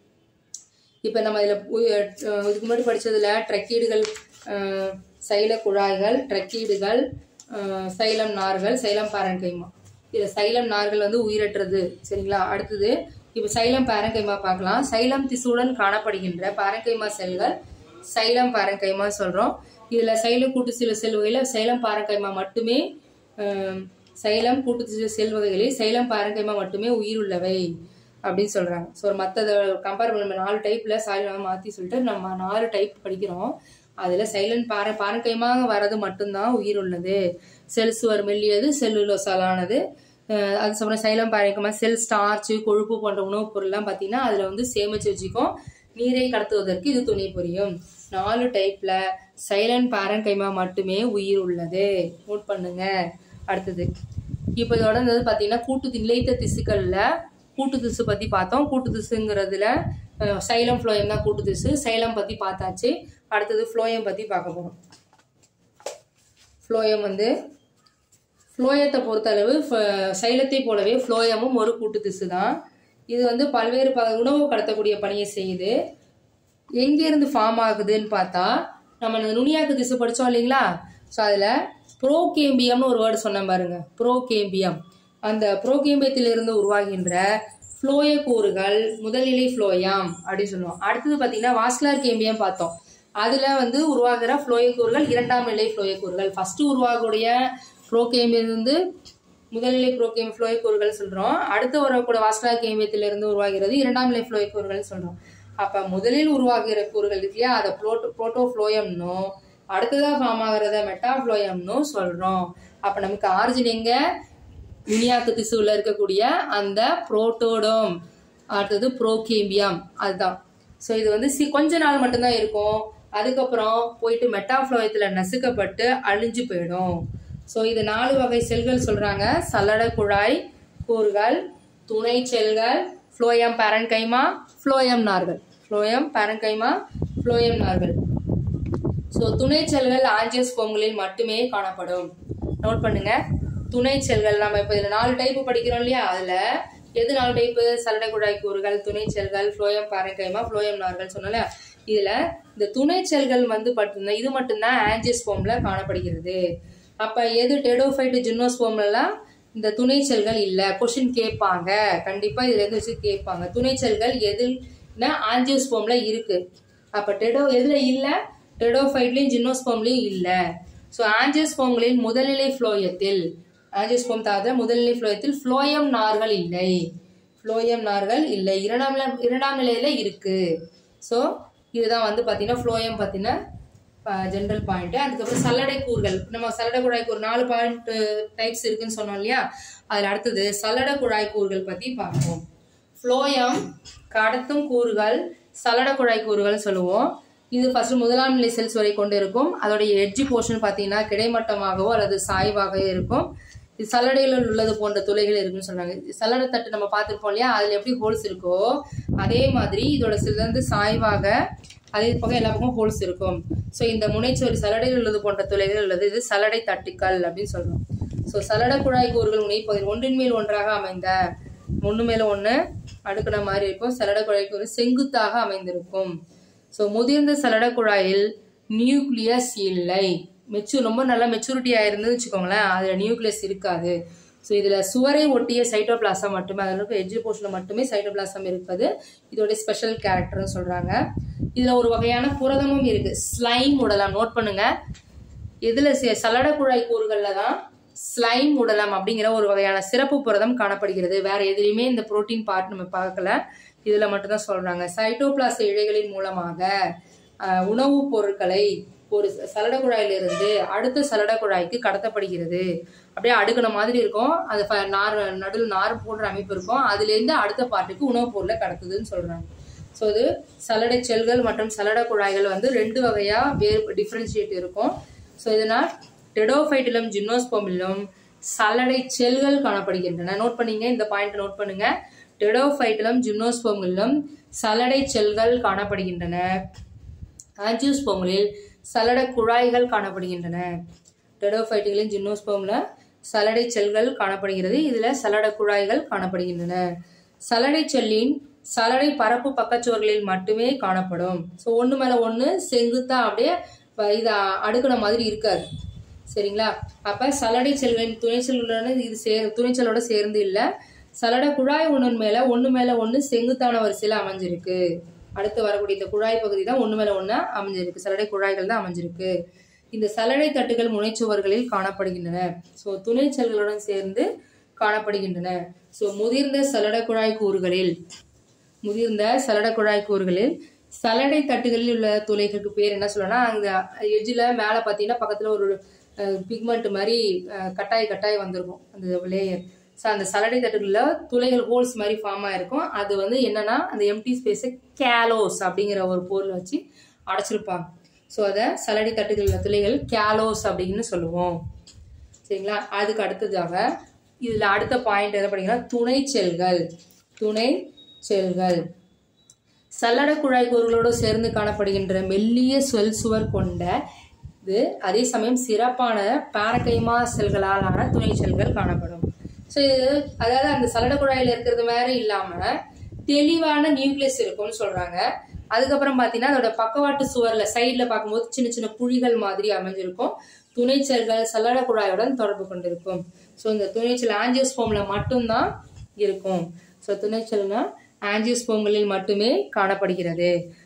[SPEAKER 1] இப்போ நம்ம இதில் இதுக்கு முன்னாடி படிச்சதுல ட்ரக்கீடுகள் அஹ், சைல குழாய்கள் ட்ரக்கீடுகள் அஹ், சைலம் நார்கள் சைலம் பாரங்கைமா இதில் சைலம் நார்கள் வந்து உயிரற்றது சரிங்களா அடுத்தது இப்போ சைலம் பாரங்கைமா பார்க்கலாம் சைலம் திசுவுடன் காணப்படுகின்ற பாரங்கைமா செல்கள் சைலம் பாரங்கைமா சொல்கிறோம் இதில் சைல கூட்டு சில செல் வகையில் சைலம் பாரங்கைமா மட்டுமே அஹ், சைலம் கூட்டு திசு செல் வகைகளில் சைலம் பாரங்கைமா மட்டுமே உயிருள்ளவை அப்படின்னு சொல்றாங்க ஸோ மற்றதை கம்பேர் பண்ண நம்ம நாலு டைப்ல சாரி மாற்றி சொல்லிட்டு நம்ம நாலு டைப் படிக்கிறோம் அதுல சைலண்ட் பார பாரங்கையமாக வர்றது மட்டும்தான் உயிர் உள்ளது செல் சுவர் மெல்லியது செல்லுலோசாலானது அஹ் அது சமயம் சைலம் பாரங்கமா செல் ஸ்டார்ச் கொழுப்பு போன்ற உணவுப் பொருள்லாம் பார்த்தீங்கன்னா அதுல வந்து சேமிச்சு வச்சுக்கும் நீரை கடத்துவதற்கு இது துணை புரியும் நாலு டைப்ல சைலண்ட் பாரங்கைமா மட்டுமே உயிர் உள்ளது நோட் பண்ணுங்க அடுத்தது இப்போ இதோட வந்து பார்த்தீங்கன்னா கூட்டு நிலைத்த திசுக்கள்ல கூட்டு திசு பத்தி பார்த்தோம் கூட்டு திசுங்கிறதுல அஹ், சைலம் ஃப்ளோயம் தான் கூட்டு திசு சைலம் பத்தி பார்த்தாச்சு அடுத்தது ஃப்ளோயம் பத்தி பார்க்க போறோம் ஃப்ளோயம் வந்து ஃப்ளோயத்தை பொறுத்தளவு ஃப- சைலத்தை போலவே ஃப்ளோயமும் ஒரு கூட்டு திசு தான் இது வந்து பல்வேறு ப உணவு கடத்தக்கூடிய பணியை செய்யுது எங்கேருந்து ஃபார்ம் ஆகுதுன்னு பார்த்தா நம்ம இந்த நுனியாக்கு திசு படித்தோம் இல்லைங்களா ஸோ அதில் ப்ரோகேம்பியம்னு ஒரு வேர்டு சொன்னேன் பாருங்க ப்ரோகேம்பியம் அந்த ப்ரோகேம்பியத்திலிருந்து உருவாகின்ற ஃப்ளோய கூறுகள் முதல்நிலை ஃப்ளோயம் அப்படின்னு சொல்லுவோம் அடுத்தது பார்த்தீங்கன்னா வாஸ்குலர் கேம்பியம் பார்த்தோம் அதுல வந்து உருவாகிற ஃப்ளோய கூறுகள் இரண்டாம் நிலை ஃப்ளோய கூறுகள் ஃபர்ஸ்ட் உருவாகக்கூடிய ப்ரோகேம்பியம் வந்து முதல்நிலை ப்ரோகேம் ஃப்ளோய கூறுகள் சொல்றோம் அடுத்து வரக்கூடிய வாஸ்குலர் கேம்பியத்திலிருந்து உருவாகிறது இரண்டாம் நிலை ஃப்ளோய கூறுகள் சொல்றோம் அப்ப முதலில் உருவாகிற கூறுகள் இருக்கு இல்லையா அதை புரோட்டோ புரோட்டோஃப்ளோயம்னும் அடுத்ததா ஃபார்ம் ஆகிறத மெட்டாஃப்ளோயம்னு சொல்றோம் அப்ப நமக்கு ஆரிஜின் எங்க வினியாக்கு திசுவுல இருக்கக்கூடிய அந்த புரோட்டோடோம் அடுத்தது புரோகேம்பியம் அதுதான் ஸோ இது வந்து சி கொஞ்ச நாள் மட்டும்தான் இருக்கும் அதுக்கப்புறம் போயிட்டு மெட்டாஃப்ளோயத்தில் நசுக்கப்பட்டு அழிஞ்சு போயிடும் ஸோ இது நாலு வகை செல்கள் சொல்றாங்க சல்லட குழாய் கூறுகள் துணை செல்கள் ஃப்ளோயம் பேரன்கைமா ஃப்ளோயம் நார்கள் ஃப்ளோயம் பேரன்கைமா ஃப்ளோயம் நார்கள் ஸோ துணை செல்கள் ஆஞ்சியோஸ்போம்களில் மட்டுமே காணப்படும் நோட் பண்ணுங்க துணை செல்கள் நம்ம இப்போ இதில் நாலு டைப்பு படிக்கிறோம் இல்லையா அதில் எது நாலு டைப்பு சல்லடை குழாய் கூறுகள் துணை செல்கள் ஃப்ளோயம் பாரங்கைமா ஃப்ளோயம் நார்கள் சொன்னல இதில் இந்த துணை செல்கள் வந்து மட்டும்தான் இது மட்டும்தான் ஆஞ்சியோஸ்போம்ல காணப்படுகிறது அப்போ எது டெடோஃபைட்டு ஜின்னோஸ்போம்லாம் இந்த துணை செல்கள் இல்லை கொஷின் கேட்பாங்க கண்டிப்பாக இதுல இருந்து வச்சு கேட்பாங்க துணை செல்கள் எதுனா ஆஞ்சியோஸ்போம்ல இருக்கு அப்போ டெடோ எதுல இல்லை டெடோஃபைட்லையும் ஜின்னோஸ்போம்லையும் இல்லை ஸோ ஆஞ்சியோஸ்போம்களின் முதல்நிலை ஃப்ளோயத்தில் ஆஞ்சியோஸ்போம் தவிர முதல்நிலை ஃப்ளோயத்தில் ஃப்ளோயம் நார்கள் இல்லை ஃப்ளோயம் நார்கள் இல்லை இரண்டாம் நிலை- இரண்டாம் நிலையில இருக்கு ஸோ இதுதான் வந்து பார்த்தீங்கன்னா ஃப்ளோயம் பார்த்தீங்கன்னா ஜென்ரல் பாயிண்ட் அதுக்கப்புறம் சல்லடை கூறுகள் நம்ம சல்லடை குழாய் கூறு நாலு பாயிண்ட் டைப்ஸ் இருக்குன்னு சொன்னோம் இல்லையா அதில் அடுத்தது சல்லடை குழாய் கூறுகள் பற்றி பார்ப்போம் ஃப்ளோயம் கடத்தும் கூறுகள் சல்லடை குழாய் கூறுகள் சொல்லுவோம் இது ஃபர்ஸ்ட் முதலாம் நிலை செல்ஸ் வரை கொண்டு இருக்கும் அதோடைய எட்ஜி போர்ஷன் பார்த்தீங்கன்னா கிடைமட்டமாகவோ அல்லது சாய்வாகவோ இருக்கும் இது சல்லடையில் உள்ளது போன்ற துளைகள் இருக்குன்னு சொல்றாங்க இது சல்லடை தட்டு நம்ம பார்த்துருப்போம் இல்லையா அதில் எப்படி ஹோல்ஸ் இருக்கோ அதே மாதிரி இதோட சில வந்து சாய்வாக அதே பக்கம் எல்லா பக்கம் ஹோல்ஸ் இருக்கும் ஸோ இந்த முனைச்சுவர் சல்லடையில் உள்ளது போன்ற துளைகள் உள்ளது இது சல்லடை தட்டுக்கள் அப்படின்னு சொல்றோம் ஸோ சல்லடை குழாய் கூறுகள் முனைப்பகுதி ஒன்றின் மேல் ஒன்றாக அமைந்த ஒன்று மேல ஒன்று அடுக்கின மாதிரி இருக்கும் சல்லடை குழாய் கூறு செங்குத்தாக அமைந்திருக்கும் ஸோ முதிர்ந்த சல்லடை குழாயில் நியூக்ளியஸ் இல்லை மெச்சூர் ரொம்ப நல்லா மெச்சூரிட்டி ஆயிருந்ததுன்னு வச்சுக்கோங்களேன் அதில் நியூக்ளியஸ் இருக்காது ஸோ இதில் சுவரை ஒட்டிய சைட்டோபிளாசம் மட்டுமே அதில் இருக்க எட்ஜ் போர்ஷனில் மட்டுமே சைட்டோபிளாசம் இருப்பது இதோட ஸ்பெஷல் கேரக்டர்னு சொல்கிறாங்க இதில் ஒரு வகையான புரதமும் இருக்கு ஸ்லைம் உடலாம் நோட் பண்ணுங்க இதில் சல்லடை குழாய் கூறுகளில் தான் ஸ்லைம் உடலம் அப்படிங்கிற ஒரு வகையான சிறப்பு புரதம் காணப்படுகிறது வேற எதுலையுமே இந்த புரோட்டீன் பார்ட் நம்ம பார்க்கல இதில் மட்டும்தான் சொல்றாங்க சைட்டோபிளாச இழைகளின் மூலமாக ஆஹ், உணவுப் பொருட்களை ஒரு சல்லடை குழாயிலிருந்து அடுத்த சல்லடை குழாய்க்கு கடத்தப்படுகிறது அப்படியே அடுக்கின மாதிரி இருக்கும் அது ஃப- நார் நடுவில் நார் போன்ற அமைப்பு இருக்கும் அதுலேருந்து அடுத்த பார்ட்டுக்கு உணவுப் பொருளை கடத்துதுன்னு சொல்றாங்க ஸோ இது சல்லடை செல்கள் மற்றும் சல்லடை குழாய்கள் வந்து ரெண்டு வகையா வேறு டிஃப்ரென்ஷியேட் இருக்கும் ஸோ இதனால் டெடோஃபைட்டிலும் ஜிம்னோஸ்போமிலும் சல்லடை செல்கள் காணப்படுகின்றன நோட் பண்ணீங்க இந்த பாயிண்ட் நோட் பண்ணுங்க டெடோஃபைட்டிலும் ஜிம்னோஸ்போமிலும் சல்லடை செல்கள் காணப்படுகின்றன ஆஞ்சியோஸ்போம்களில் சல்லடை குழாய்கள் காணப்படுகின்றன டெடோஃபைட்டுகளின் ஜிம்னோஸ்போமில் சல்லடை செல்கள் காணப்படுகிறது இதில் சல்லடை குழாய்கள் காணப்படுகின்றன சல்லடை செல்லின் சல்லடை பரப்பு பக்கச்சுவர்களில் மட்டுமே காணப்படும் ஸோ ஒன்று மேலே ஒன்று செங்குத்தா அப்படியே வ- இது அடுக்கின மாதிரி இருக்காது சரிங்களா அப்ப சல்லடை செல்களின் துணை செல்களுடன் இது சேர் துணைச்சலோட சேர்ந்து இல்ல சல்லடை குழாய் ஒன்று மேல ஒண்ணு மேல ஒண்ணு செங்குத்தான வரிசையில அமைஞ்சிருக்கு அடுத்து வரக்கூடிய இந்த குழாய் பகுதி தான் ஒண்ணு மேல ஒண்ணு அமைஞ்சிருக்கு சல்லடை குழாய்கள் தான் அமைஞ்சிருக்கு இந்த சல்லடை தட்டுகள் முனைச்சுவர்களில் காணப்படுகின்றன ஸோ துணை செல்களுடன் சேர்ந்து காணப்படுகின்றன ஸோ முதிர்ந்த சல்லடை குழாய் கூறுகளில் முதிர்ந்த சல்லடை குழாய் கூறுகளில் சல்லடை தட்டுகளில் உள்ள துளைகளுக்கு பேர் என்ன சொல்லணும்னா அந்த எட்ஜில் மேலே பார்த்தீங்கன்னா பக்கத்தில் ஒரு பிக்மெண்ட் மாதிரி அஹ், கட்டாய் கட்டாய் வந்திருக்கும் அந்த லேயர் ஸோ அந்த சல்லடை தட்டுகளில் துளைகள் ஹோல்ஸ் மாதிரி ஃபார்ம் ஆயிருக்கும் அது வந்து என்னன்னா அந்த எம்டி ஸ்பேஸை கேலோஸ் அப்படிங்கிற ஒரு பொருளை வச்சு அடைச்சிருப்பாங்க ஸோ அதை சல்லடை தட்டுகளில் துளைகள் கேலோஸ் அப்படின்னு சொல்லுவோம் சரிங்களா அதுக்கு அடுத்ததாக இதில் அடுத்த பாயிண்ட் என்ன படிங்கன்னா துணை செல்கள் துணை செல்கள் சல்லடை குழாய் கூறுகளோடு சேர்ந்து காணப்படுகின்ற மெல்லிய சொல் சுவர் கொண்ட இது அதே சமயம் சிறப்பான பாரகைமா செல்களாலான துணை செல்கள் காணப்படும் ஸோ இது அதாவது அந்த சல்லடை குழாயில் இருக்கிறது வேற இல்லாம தெளிவான நியூக்ளியஸ் இருக்கும்னு சொல்றாங்க அதுக்கப்புறம் பார்த்தீங்கன்னா அதோட பக்கவாட்டு சுவர்ல சைட்ல பார்க்கும்போது சின்ன சின்ன குழிகள் மாதிரி அமைஞ்சிருக்கும் துணை செல்கள் சல்லடை குழாயுடன் தொடர்பு கொண்டிருக்கும் ஸோ இந்த துணைச்சல் ஆஞ்சியோஸ்போம்ல மட்டும்தான் இருக்கும் ஸோ துணைச்சல்னா ஆஞ்சியோஸ்போம்களில் மட்டுமே காணப்படுகிறது